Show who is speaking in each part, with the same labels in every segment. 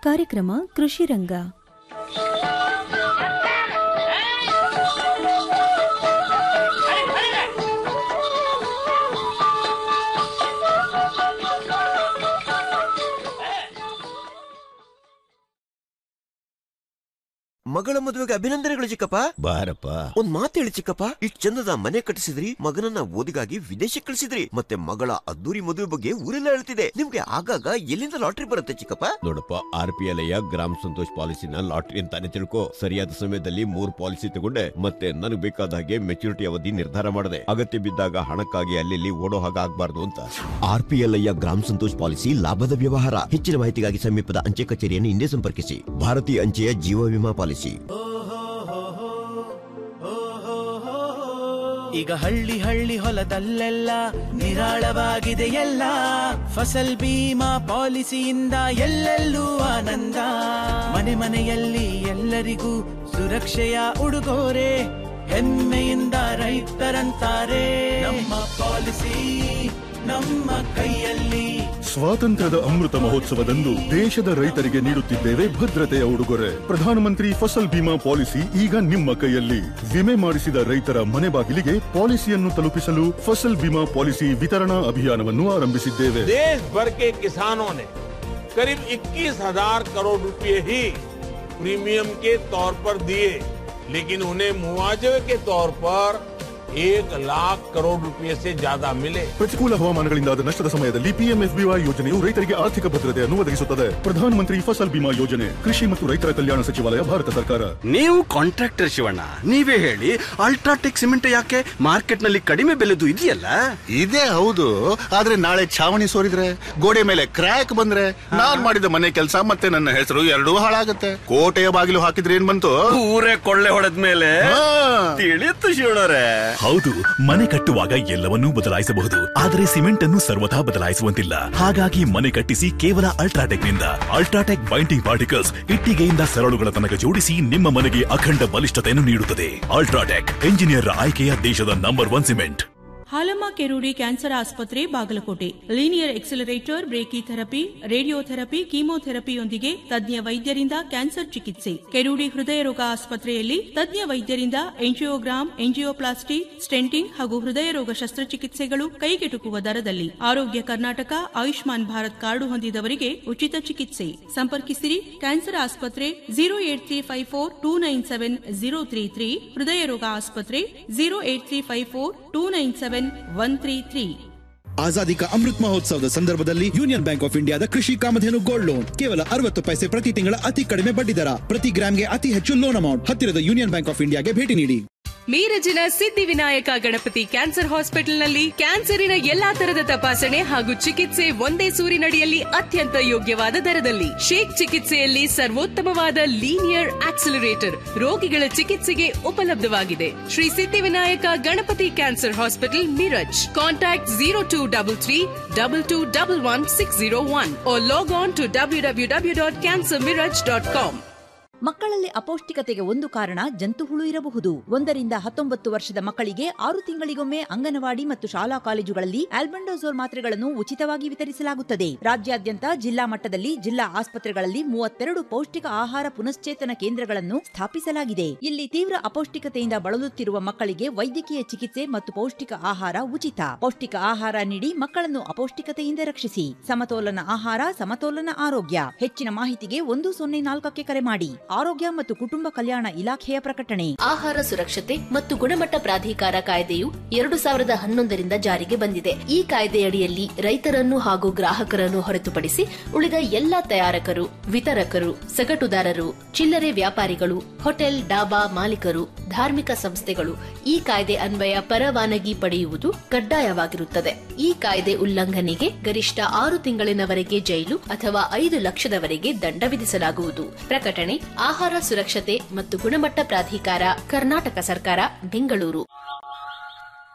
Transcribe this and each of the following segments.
Speaker 1: ಕಾರ್ಯಕ್ರಮ ಕೃಷಿ ರಂಗ
Speaker 2: ಮಗಳ ಮದುವೆಗೆ ಅಭಿನಂದನೆಗಳು ಚಿಕ್ಕಪ್ಪ
Speaker 3: ಬಾರಪ್ಪ
Speaker 2: ಒಂದ್ ಮಾತು ಹೇಳಿ ಚಿಕ್ಕಪ್ಪ ಇಷ್ಟ್ ಚಂದದ ಮನೆ ಕಟ್ಟಿಸಿದ್ರಿ ಮಗನನ್ನ ಓದಿಗಾಗಿ ವಿದೇಶಕ್ಕೆ ಕಳಿಸಿದ್ರಿ ಮತ್ತೆ ಮಗಳ ಅದ್ದೂರಿ ಮದುವೆ ಬಗ್ಗೆ ಊರೆಲ್ಲ ಹೇಳ್ತಿದೆ ನಿಮ್ಗೆ ಆಗಾಗ ಎಲ್ಲಿಂದ ಲಾಟ್ರಿ ಬರುತ್ತೆ ಚಿಕ್ಕಪ್ಪ
Speaker 3: ನೋಡಪ್ಪ ಆರ್ ಪಿ ಎಲ್ ಗ್ರಾಮ ಸಂತೋಷ್ ಪಾಲಿಸಿನ ಲಾಟ್ರಿ ಅಂತಾನೆ ತಿಳ್ಕೊ ಸರಿಯಾದ ಸಮಯದಲ್ಲಿ ಮೂರ್ ಪಾಲಿಸಿ ತಗೊಂಡೆ ಮತ್ತೆ ನನಗೆ ಬೇಕಾದ ಹಾಗೆ ಮೆಚುರಿಟಿ ಅವಧಿ ನಿರ್ಧಾರ ಮಾಡಿದೆ ಅಗತ್ಯ ಬಿದ್ದಾಗ ಹಣಕ್ಕಾಗಿ ಅಲ್ಲಿ ಓಡೋ ಹಾಗೆ ಆಗ್ಬಾರ್ದು ಅಂತ ಆರ್ ಪಿ ಎಲ್ ಗ್ರಾಮ ಸಂತೋಷ್ ಪಾಲಿಸಿ ಲಾಭದ ವ್ಯವಹಾರ ಹೆಚ್ಚಿನ ಮಾಹಿತಿಗಾಗಿ ಸಮೀಪದ ಅಂಚೆ ಕಚೇರಿಯನ್ನು ಹಿಂದೆ ಸಂಪರ್ಕಿಸಿ ಭಾರತೀಯ ಅಂಚೆಯ ಜೀವ ವಿಮಾ ಪಾಲಿಸಿ
Speaker 4: ಈಗ ಹಳ್ಳಿ ಹಳ್ಳಿ ಹೊಲದಲ್ಲೆಲ್ಲ ನಿರಾಳವಾಗಿದೆ ಎಲ್ಲ ಫಸಲ್ ಬೀಮಾ ಪಾಲಿಸಿಯಿಂದ ಎಲ್ಲೆಲ್ಲೂ ಆನಂದ ಮನೆ ಮನೆಯಲ್ಲಿ ಎಲ್ಲರಿಗೂ ಸುರಕ್ಷೆಯ ಉಡುಗೊರೆ ಹೆಮ್ಮೆಯಿಂದ ರೈತರಂತಾರೆ ನಮ್ಮ ಪಾಲಿಸಿ ನಮ್ಮ ಕೈಯಲ್ಲಿ
Speaker 5: ಸ್ವಾತಂತ್ರ್ಯದ ಅಮೃತ ಮಹೋತ್ಸವದಂದು ದೇಶದ ರೈತರಿಗೆ ನೀಡುತ್ತಿದ್ದೇವೆ ಭದ್ರತೆಯ ಉಡುಗೊರೆ ಪ್ರಧಾನಮಂತ್ರಿ ಫಸಲ್ ಬಿಮಾ ಪಾಲಿಸಿ ಈಗ ನಿಮ್ಮ ಕೈಯಲ್ಲಿ ವಿಮೆ ಮಾಡಿಸಿದ ರೈತರ ಮನೆ ಬಾಗಿಲಿಗೆ ಪಾಲಿಸಿಯನ್ನು ತಲುಪಿಸಲು ಫಸಲ್ ಬಿಮಾ ಪಾಲಿಸಿ ವಿತರಣಾ ಅಭಿಯಾನವನ್ನು ಆರಂಭಿಸಿದ್ದೇವೆ
Speaker 6: देश भर के किसानों ने करीब 21,000 करोड़ रुपए ही प्रीमियम के तौर पर दिए लेकिन उन्हें मुआवजे के तौर पर एक लाख करोड़ रुपए से ज्यादा मिले
Speaker 5: ಪ್ರತಿಕೂಲ ಹವಾಮಾನಗಳಿಂದಾದ ನಷ್ಟದ ಸಮಯದಲ್ಲಿ ಪಿಎಂಎಫ್ಬಿವೈ ಯೋಜನೆಯು ರೈತರಿಗೆ ಆರ್ಥಿಕ ಭದ್ರತೆಯನ್ನು ಒದಗಿಸುತ್ತದೆ ಪ್ರಧಾನಮಂತ್ರಿ ಫಸಲ್ ಬಿಮಾ ಯೋಜನೆ ಕೃಷಿ ಮತ್ತು ರೈತರ ಕಲ್ಯಾಣ ಸಚಿವಾಲಯ ಭಾರತ ಸರ್ಕಾರ
Speaker 7: ನೀವು ಕಾಂಟ್ರಾಕ್ಟರ್ ಶಿವಣ್ಣ ನೀವೇ ಹೇಳಿ ಅಲ್ಟ್ರಾಟೆಕ್ ಸಿಮೆಂಟ್ ಯಾಕೆ ಮಾರ್ಕೆಟ್ ನಲ್ಲಿ ಕಡಿಮೆ ಬೆಲೆದು ಇದೆಯಲ್ಲ
Speaker 8: ಇದೇ ಹೌದು ಆದ್ರೆ ನಾಳೆ ಛಾವಣಿ ಸೋರಿದ್ರೆ ಗೋಡೆ ಮೇಲೆ ಕ್ರ್ಯಾಕ್ ಬಂದ್ರೆ ನಾನ್ ಮಾಡಿದ ಮನೆ ಕೆಲಸ ಮತ್ತೆ ನನ್ನ ಹೆಸರು ಎರಡೂ ಹಾಳಾಗತ್ತೆ ಕೋಟೆಯ ಬಾಗಿಲು ಹಾಕಿದ್ರೆ ಏನ್ ಬಂತು
Speaker 7: ಊರೇ ಕೊಳ್ಳೆ ಹೊಡೆದ ಮೇಲೆ
Speaker 8: ಹಾ.
Speaker 7: ತಿಳಿಯುತ್ತು ಶಿವಣ್ಣರೇ
Speaker 9: ಹೌದು ಮನೆ ಕಟ್ಟುವಾಗ ಎಲ್ಲವನ್ನೂ ಬದಲಾಯಿಸಬಹುದು ಆದರೆ ಸಿಮೆಂಟ್ ಅನ್ನು ಸರ್ವಥಾ ಬದಲಾಯಿಸುವಂತಿಲ್ಲ ಹಾಗಾಗಿ ಮನೆ ಕಟ್ಟಿಸಿ ಕೇವಲ ಅಲ್ಟ್ರಾಟೆಕ್ ನಿಂದ ಅಲ್ಟ್ರಾಟೆಕ್ ಬೈಂಡಿಂಗ್ ಪಾರ್ಟಿಕಲ್ಸ್ ಇಟ್ಟಿಗೆಯಿಂದ ಸರಳುಗಳ ತನಕ ಜೋಡಿಸಿ ನಿಮ್ಮ ಮನೆಗೆ ಅಖಂಡ ಬಲಿಷ್ಠತೆಯನ್ನು ನೀಡುತ್ತದೆ ಅಲ್ಟ್ರಾಟೆಕ್ ಎಂಜಿನಿಯರ್ ಆಯ್ಕೆಯ ದೇಶದ number one cement
Speaker 10: Halamma Kerudi cancer ಆಸ್ಪತ್ರೆ Bagalkote linear accelerator brachytherapy radiotherapy ಕೀಮೋಥೆರಪಿಯೊಂದಿಗೆ ತಜ್ಞ ವೈದ್ಯರಿಂದ ಕ್ಯಾನ್ಸರ್ ಚಿಕಿತ್ಸೆ ಕೆರೂಡಿ ಹೃದಯ ರೋಗ ಆಸ್ಪತ್ರೆಯಲ್ಲಿ ತಜ್ಞ ವೈದ್ಯರಿಂದ ಎಂಜಿಯೋಗ್ರಾಮ್ ಎಂಜಿಯೋಪ್ಲಾಸ್ಟಿ ಸ್ಟೆಂಟಿಂಗ್ ಹಾಗೂ ಹೃದಯ ರೋಗ ಶಸ್ತ್ರಚಿಕಿತ್ಸೆಗಳು ಕೈಗೆಟುಕುವ ದರದಲ್ಲಿ ಆರೋಗ್ಯ ಕರ್ನಾಟಕ ಆಯುಷ್ಮಾನ್ ಭಾರತ್ ಕಾರ್ಡು ಹೊಂದಿದವರಿಗೆ ಉಚಿತ ಚಿಕಿತ್ಸೆ ಸಂಪರ್ಕಿಸಿರಿ ಕ್ಯಾನ್ಸರ್ ಆಸ್ಪತ್ರೆ zero eight three five four two nine seven zero three three ಹೃದಯ ರೋಗ ಆಸ್ಪತ್ರೆ zero eight three five four two nine seven one three three
Speaker 11: ಆಜಾದಿ ಕಾ ಅಮೃತ್ ಮಹೋತ್ಸವದ ಸಂದರ್ಭದಲ್ಲಿ ಯೂನಿಯನ್ ಬ್ಯಾಂಕ್ ಆಫ್ ಇಂಡಿಯಾದ ಕೃಷಿ ಕಾಮಧೇನು ಗೋಲ್ಡ್ ಲೋನ್ ಕೇವಲ ಅರವತ್ತು ಪೈಸೆ ಪ್ರತಿ ತಿಂಗಳ ಅತಿ ಕಡಿಮೆ ಬಡ್ಡಿ ದರ ಪ್ರತಿ ಗ್ರಾಮ್ಗೆ ಅತಿ ಹೆಚ್ಚು ಲೋನ್ ಅಮೌಂಟ್ ಹತ್ತಿರದ ಯೂನಿಯನ್ ಬ್ಯಾಂಕ್ ಆಫ್ ಇಂಡಿಯಾಗೆ ಭೇಟಿ ನೀಡಿ
Speaker 12: ಮೀರಜಿನ ಸಿದ್ಧಿವಿನಾಯಕ ಗಣಪತಿ ಕ್ಯಾನ್ಸರ್ ಹಾಸ್ಪಿಟಲ್ನಲ್ಲಿ ಕ್ಯಾನ್ಸರಿನ ಎಲ್ಲಾ ತರದ ತಪಾಸಣೆ ಹಾಗೂ ಚಿಕಿತ್ಸೆ ಒಂದೇ ಸೂರಿನಡಿಯಲ್ಲಿ ಅತ್ಯಂತ ಯೋಗ್ಯವಾದ ದರದಲ್ಲಿ ಶೇಕ್ ಚಿಕಿತ್ಸೆಯಲ್ಲಿ ಸರ್ವೋತ್ತಮವಾದ ಲೀನಿಯರ್ ಆಕ್ಸಿಲರೇಟರ್ ರೋಗಿಗಳ ಚಿಕಿತ್ಸೆಗೆ ಉಪಲಬ್ಧವಾಗಿದೆ Shri Siddhivinayak Ganapati cancer hospital Miraj contact zero two double three double two double one six zero one log on to W W W dot cancer Miraj dot com
Speaker 13: ಮಕ್ಕಳಲ್ಲಿ ಅಪೌಷ್ಟಿಕತೆಗೆ ಒಂದು ಕಾರಣ ಜಂತು ಹುಳು ಇರಬಹುದು ಒಂದರಿಂದ ಹತ್ತೊಂಬತ್ತು ವರ್ಷದ ಮಕ್ಕಳಿಗೆ ಆರು ತಿಂಗಳಿಗೊಮ್ಮೆ ಅಂಗನವಾಡಿ ಮತ್ತು ಶಾಲಾ ಕಾಲೇಜುಗಳಲ್ಲಿ ಆಲ್ಬೆಂಡೋಸೋಲ್ ಮಾತ್ರೆಗಳನ್ನು ಉಚಿತವಾಗಿ ವಿತರಿಸಲಾಗುತ್ತದೆ ರಾಜ್ಯಾದ್ಯಂತ ಜಿಲ್ಲಾ ಮಟ್ಟದಲ್ಲಿ ಜಿಲ್ಲಾ ಆಸ್ಪತ್ರೆಗಳಲ್ಲಿ ಮೂವತ್ತೆರಡು ಪೌಷ್ಟಿಕ ಆಹಾರ ಪುನಶ್ಚೇತನ ಕೇಂದ್ರಗಳನ್ನು ಸ್ಥಾಪಿಸಲಾಗಿದೆ ಇಲ್ಲಿ ತೀವ್ರ ಅಪೌಷ್ಟಿಕತೆಯಿಂದ ಬಳಲುತ್ತಿರುವ ಮಕ್ಕಳಿಗೆ ವೈದ್ಯಕೀಯ ಚಿಕಿತ್ಸೆ ಮತ್ತು ಪೌಷ್ಟಿಕ ಆಹಾರ ಉಚಿತ ಪೌಷ್ಟಿಕ ಆಹಾರ ನೀಡಿ ಮಕ್ಕಳನ್ನು ಅಪೌಷ್ಟಿಕತೆಯಿಂದ ರಕ್ಷಿಸಿ ಸಮತೋಲನ ಆಹಾರ ಸಮತೋಲನ ಆರೋಗ್ಯ ಹೆಚ್ಚಿನ ಮಾಹಿತಿಗೆ ಒಂದು ಸೊನ್ನೆ ನಾಲ್ಕಕ್ಕೆ ಕರೆ ಮಾಡಿ ಆರೋಗ್ಯ ಮತ್ತು ಕುಟುಂಬ ಕಲ್ಯಾಣ ಇಲಾಖೆಯ ಪ್ರಕಟಣೆ
Speaker 14: ಆಹಾರ ಸುರಕ್ಷತೆ ಮತ್ತು ಗುಣಮಟ್ಟ ಪ್ರಾಧಿಕಾರ ಕಾಯ್ದೆಯು ಎರಡು ಸಾವಿರದ ಹನ್ನೊಂದರಿಂದ ಜಾರಿಗೆ ಬಂದಿದೆ ಈ ಕಾಯ್ದೆಯಡಿಯಲ್ಲಿ ರೈತರನ್ನು ಹಾಗೂ ಗ್ರಾಹಕರನ್ನು ಹೊರತುಪಡಿಸಿ ಉಳಿದ ಎಲ್ಲಾ ತಯಾರಕರು ವಿತರಕರು ಸಗಟುದಾರರು ಚಿಲ್ಲರೆ ವ್ಯಾಪಾರಿಗಳು ಹೋಟೆಲ್ ಡಾಬಾ ಮಾಲೀಕರು ಧಾರ್ಮಿಕ ಸಂಸ್ಥೆಗಳು ಈ ಕಾಯ್ದೆ ಅನ್ವಯ ಪರವಾನಗಿ ಪಡೆಯುವುದು ಕಡ್ಡಾಯವಾಗಿರುತ್ತದೆ ಈ ಕಾಯ್ದೆ ಉಲ್ಲಂಘನೆಗೆ ಗರಿಷ್ಠ ಆರು ತಿಂಗಳಿನವರೆಗೆ ಜೈಲು ಅಥವಾ ಐದು ಲಕ್ಷದವರೆಗೆ ದಂಡ ವಿಧಿಸಲಾಗುವುದು ಪ್ರಕಟಣೆ ಆಹಾರ ಸುರಕ್ಷತೆ ಮತ್ತು ಗುಣಮಟ್ಟ ಪ್ರಾಧಿಕಾರ ಕರ್ನಾಟಕ ಸರ್ಕಾರ ಬೆಂಗಳೂರು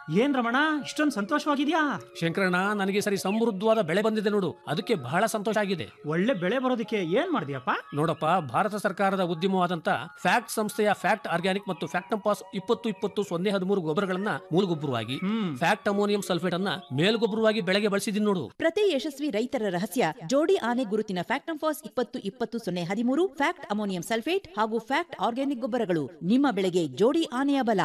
Speaker 1: ಏನ್ ರಮಣ ಇಷ್ಟೊಂದು ಸಂತೋಷವಾಗಿದ್ಯಾ
Speaker 15: ಶಂಕರಣ್ಣ ನನಗೆ ಸರಿ ಸಮೃದ್ಧವಾದ ಬೆಳೆ ಬಂದಿದೆ ನೋಡು ಅದಕ್ಕೆ ಬಹಳ ಸಂತೋಷ ಆಗಿದೆ
Speaker 1: ಒಳ್ಳೆ ಬೆಳೆ ಬರೋದಕ್ಕೆ ಏನ್ ಮಾಡಿದ್ಯಪ್ಪ
Speaker 15: ನೋಡಪ್ಪ ಭಾರತ ಸರ್ಕಾರದ ಉದ್ಯಮವಾದಂತ ಫ್ಯಾಕ್ಟ್ ಸಂಸ್ಥೆಯ ಫ್ಯಾಕ್ಟ್ ಆರ್ಗ್ಯಾನಿಕ್ ಮತ್ತು ಫ್ಯಾಕ್ಟಂಪಾಸ್ ಇಪ್ಪತ್ತು ಇಪ್ಪತ್ತು ಸೊನ್ನೆ ಹದಿಮೂರು ಗೊಬ್ಬರಗಳನ್ನ ಮೂಲಗೊಬ್ಬರವಾಗಿ ಫ್ಯಾಕ್ಟ್ ಅಮೋನಿಯಂ ಸಲ್ಫೇಟ್ ಅನ್ನ ಮೇಲ್ಗೊಬ್ಬರವಾಗಿ ಬೆಳೆಗೆ ಬಳಸಿದೀನಿ ನೋಡು
Speaker 13: ಪ್ರತಿ ಯಶಸ್ವಿ ರೈತರ ರಹಸ್ಯ ಜೋಡಿ ಆನೆ ಗುರುತಿನ ಫ್ಯಾಕ್ಟಂಫಾಸ್ ಇಪ್ಪತ್ತು ಇಪ್ಪತ್ತು ಸೊನ್ನೆ ಹದಿಮೂರು ಫ್ಯಾಕ್ಟ್ ಅಮೋನಿಯಂ ಸಲ್ಫೇಟ್ ಹಾಗೂ ಫ್ಯಾಕ್ಟ್ ಆರ್ಗ್ಯಾನಿಕ್ ಗೊಬ್ಬರಗಳು ನಿಮ್ಮ ಬೆಳೆಗೆ ಜೋಡಿ ಆನೆಯ ಬಲ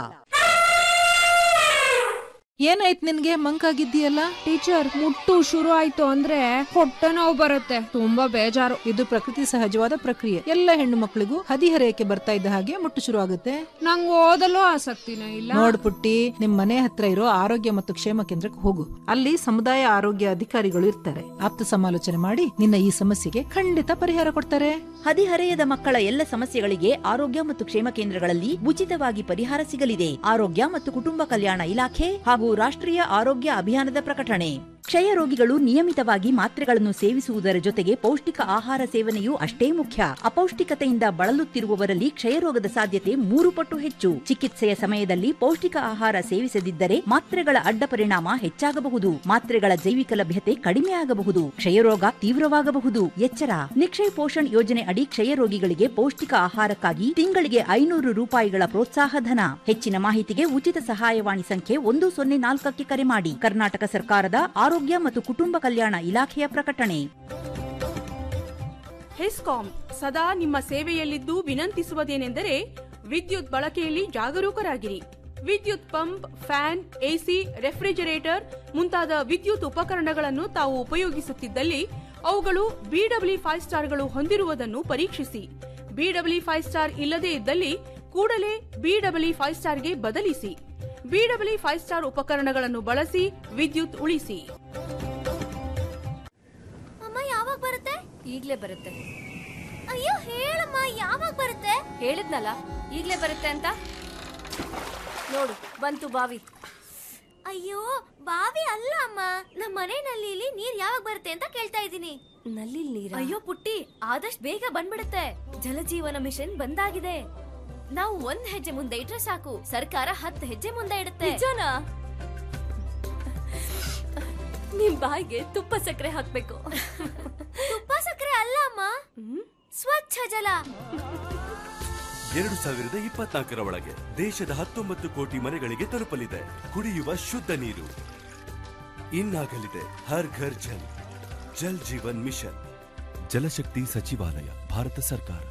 Speaker 16: ಏನಾಯ್ತು ನಿನ್ಗೆ ಮಂಕಾಗಿದ್ದೀಯಲ್ಲ ಟೀಚರ್ ಮುಟ್ಟು ಶುರು ಆಯ್ತು ಅಂದ್ರೆ ಹೊಟ್ಟೆ ನೋವು ಬರುತ್ತೆ ತುಂಬಾ ಬೇಜಾರು ಇದು ಪ್ರಕೃತಿ ಸಹಜವಾದ ಪ್ರಕ್ರಿಯೆ ಎಲ್ಲ ಹೆಣ್ಣು ಮಕ್ಕಳಿಗೂ ಹದಿಹರೆಯಕ್ಕೆ ಬರ್ತಾ ಇದ್ದ ಹಾಗೆ ಮುಟ್ಟು ಶುರು ಆಗುತ್ತೆ
Speaker 17: ನಂಗೆ ಓದಲು ಆಸಕ್ತಿನೇ ಇಲ್ಲ
Speaker 16: ನೋಡ್ ಪುಟ್ಟಿ ನಿಮ್ ಮನೆ ಹತ್ರ ಇರೋ ಆರೋಗ್ಯ ಮತ್ತು ಕ್ಷೇಮ ಕೇಂದ್ರಕ್ಕೆ ಹೋಗು ಅಲ್ಲಿ ಸಮುದಾಯ ಆರೋಗ್ಯ ಅಧಿಕಾರಿಗಳು ಇರ್ತಾರೆ ಆಪ್ತ ಸಮಾಲೋಚನೆ ಮಾಡಿ ನಿನ್ನ ಈ ಸಮಸ್ಯೆಗೆ ಖಂಡಿತ ಪರಿಹಾರ ಕೊಡ್ತಾರೆ
Speaker 13: ಹದಿಹರೆಯದ ಮಕ್ಕಳ ಎಲ್ಲ ಸಮಸ್ಯೆಗಳಿಗೆ ಆರೋಗ್ಯ ಮತ್ತು ಕ್ಷೇಮ ಕೇಂದ್ರಗಳಲ್ಲಿ ಉಚಿತವಾಗಿ ಪರಿಹಾರ ಸಿಗಲಿದೆ ಆರೋಗ್ಯ ಮತ್ತು ಕುಟುಂಬ ಕಲ್ಯಾಣ ಇಲಾಖೆ ಹಾಗೂ ರಾಷ್ಟ್ರೀಯ ಆರೋಗ್ಯ ಅಭಿಯಾನದ ಪ್ರಕಟಣೆ ಕ್ಷಯ ರೋಗಿಗಳು ನಿಯಮಿತವಾಗಿ ಮಾತ್ರೆಗಳನ್ನು ಸೇವಿಸುವುದರ ಜೊತೆಗೆ ಪೌಷ್ಟಿಕ ಆಹಾರ ಸೇವನೆಯೂ ಅಷ್ಟೇ ಮುಖ್ಯ ಅಪೌಷ್ಟಿಕತೆಯಿಂದ ಬಳಲುತ್ತಿರುವವರಲ್ಲಿ ಕ್ಷಯರೋಗದ ಸಾಧ್ಯತೆ ಮೂರು ಪಟ್ಟು ಹೆಚ್ಚು ಚಿಕಿತ್ಸೆಯ ಸಮಯದಲ್ಲಿ ಪೌಷ್ಟಿಕ ಆಹಾರ ಸೇವಿಸದಿದ್ದರೆ ಮಾತ್ರೆಗಳ ಅಡ್ಡ ಪರಿಣಾಮ ಹೆಚ್ಚಾಗಬಹುದು ಮಾತ್ರೆಗಳ ಜೈವಿಕ ಲಭ್ಯತೆ ಕಡಿಮೆ ಆಗಬಹುದು ಕ್ಷಯರೋಗ ತೀವ್ರವಾಗಬಹುದು ಎಚ್ಚರ ನಿಕ್ಷಯ್ ಪೋಷಣ್ ಯೋಜನೆ ಅಡಿ ಕ್ಷಯ ರೋಗಿಗಳಿಗೆ ಪೌಷ್ಟಿಕ ಆಹಾರಕ್ಕಾಗಿ ತಿಂಗಳಿಗೆ ಐನೂರು ರೂಪಾಯಿಗಳ ಪ್ರೋತ್ಸಾಹ ಧನ ಹೆಚ್ಚಿನ ಮಾಹಿತಿಗೆ ಉಚಿತ ಸಹಾಯವಾಣಿ ಸಂಖ್ಯೆ ಒಂದು ಸೊನ್ನೆ ನಾಲ್ಕಕ್ಕೆ ಕರೆ ಮಾಡಿ ಕರ್ನಾಟಕ ಸರ್ಕಾರದ ಆರೋಗ್ಯ ಮತ್ತು ಕುಟುಂಬ ಕಲ್ಯಾಣ ಇಲಾಖೆಯ ಪ್ರಕಟಣೆ
Speaker 10: ಹೆಸ್ಕಾಂ ಸದಾ ನಿಮ್ಮ ಸೇವೆಯಲ್ಲಿದ್ದು ವಿನಂತಿಸುವುದೇನೆಂದರೆ ವಿದ್ಯುತ್ ಬಳಕೆಯಲ್ಲಿ ಜಾಗರೂಕರಾಗಿರಿ ವಿದ್ಯುತ್ ಪಂಪ್ ಫ್ಯಾನ್ ಎಸಿ ರೆಫ್ರಿಜರೇಟರ್ ಮುಂತಾದ ವಿದ್ಯುತ್ ಉಪಕರಣಗಳನ್ನು ತಾವು ಉಪಯೋಗಿಸುತ್ತಿದ್ದಲ್ಲಿ ಅವುಗಳು ಬಿಡಬ್ಲ್ಯೂ ಫೈವ್ ಸ್ಟಾರ್ಗಳು ಹೊಂದಿರುವುದನ್ನು ಪರೀಕ್ಷಿಸಿ ಬಿಡಬ್ಲ್ಯೂ ಫೈವ್ ಸ್ಟಾರ್ ಇಲ್ಲದೇ ಇದ್ದಲ್ಲಿ ಕೂಡಲೇ ಬಿಡಬ್ಲ್ಯೂ ಫೈವ್ ಸ್ಟಾರ್ಗೆ ಬದಲಿಸಿ ಬಿಡಬ್ಲ್ಯೂ ಫೈವ್ ಸ್ಟಾರ್ ಉಪಕರಣಗಳನ್ನು ಬಳಸಿ ವಿದ್ಯುತ್ ಉಳಿಸಿ
Speaker 18: ಅಮ್ಮ ಯಾವಾಗ ಬರುತ್ತೆ ಈಗ್ಲೇ ಬರುತ್ತೆ ಅಯ್ಯೋ ಹೇಳಮ್ಮ ಯಾವಾಗ ಬರುತ್ತೆ ಹೇಳಿದ್ನಲ್ಲ ಈಗ್ಲೇ ಬರುತ್ತೆ ಅಂತ ನೋಡು ಬಂತು ಬಾವಿ ಅಯ್ಯೋ ಬಾವಿ ಅಲ್ಲ ಅಮ್ಮ ನಮ್ಮ ಮನೆ ನಲ್ಲಿಲಿ ನೀರ್ ಯಾವಾಗ ಬರುತ್ತೆ ಅಂತ ಕೇಳ್ತಾ ಇದ್ದೀನಿ ನಲ್ಲಿ ನೀರ ಅಯ್ಯೋ ಪುಟ್ಟಿ ಆದಷ್ಟು ಬೇಗ ಬಂದ್ಬಿಡುತ್ತೆ ಜಲಜೀವನ ಮಿಷನ್ ಬಂದಾಗಿದೆ ನಾವು ಒಂದ್ ಹೆಜ್ಜೆ ಮುಂದೆ ಇಟ್ರೆ ಸಾಕು ಸರ್ಕಾರ ಹತ್ತು ಹೆಜ್ಜೆ ಮುಂದೆ ಇಡುತ್ತೆ ನಿಜನಾ ನಿಮ್ ಬಾಯಿಗೆ ತುಪ್ಪ ಸಕ್ಕರೆ ಹಾಕ್ಬೇಕು ತುಪ್ಪ ಸಕ್ಕರೆ ಅಲ್ಲ ಅಮ್ಮ ಸ್ವಚ್ಛ ಜಲ
Speaker 19: ಎರಡು ಸಾವಿರದ ಇಪ್ಪತ್ನಾಲ್ಕರ ಒಳಗೆ ದೇಶದ ಹತ್ತೊಂಬತ್ತು ಕೋಟಿ ಮನೆಗಳಿಗೆ ತಲುಪಲಿದೆ ಕುಡಿಯುವ ಶುದ್ಧ ನೀರು ಇನ್ನಾಗಲಿದೆ ಹರ್ ಘರ್ ಜಲ್ ಜಲ್ ಜೀವನ್ ಮಿಷನ್ ಜಲಶಕ್ತಿ ಸಚಿವಾಲಯ ಭಾರತ ಸರ್ಕಾರ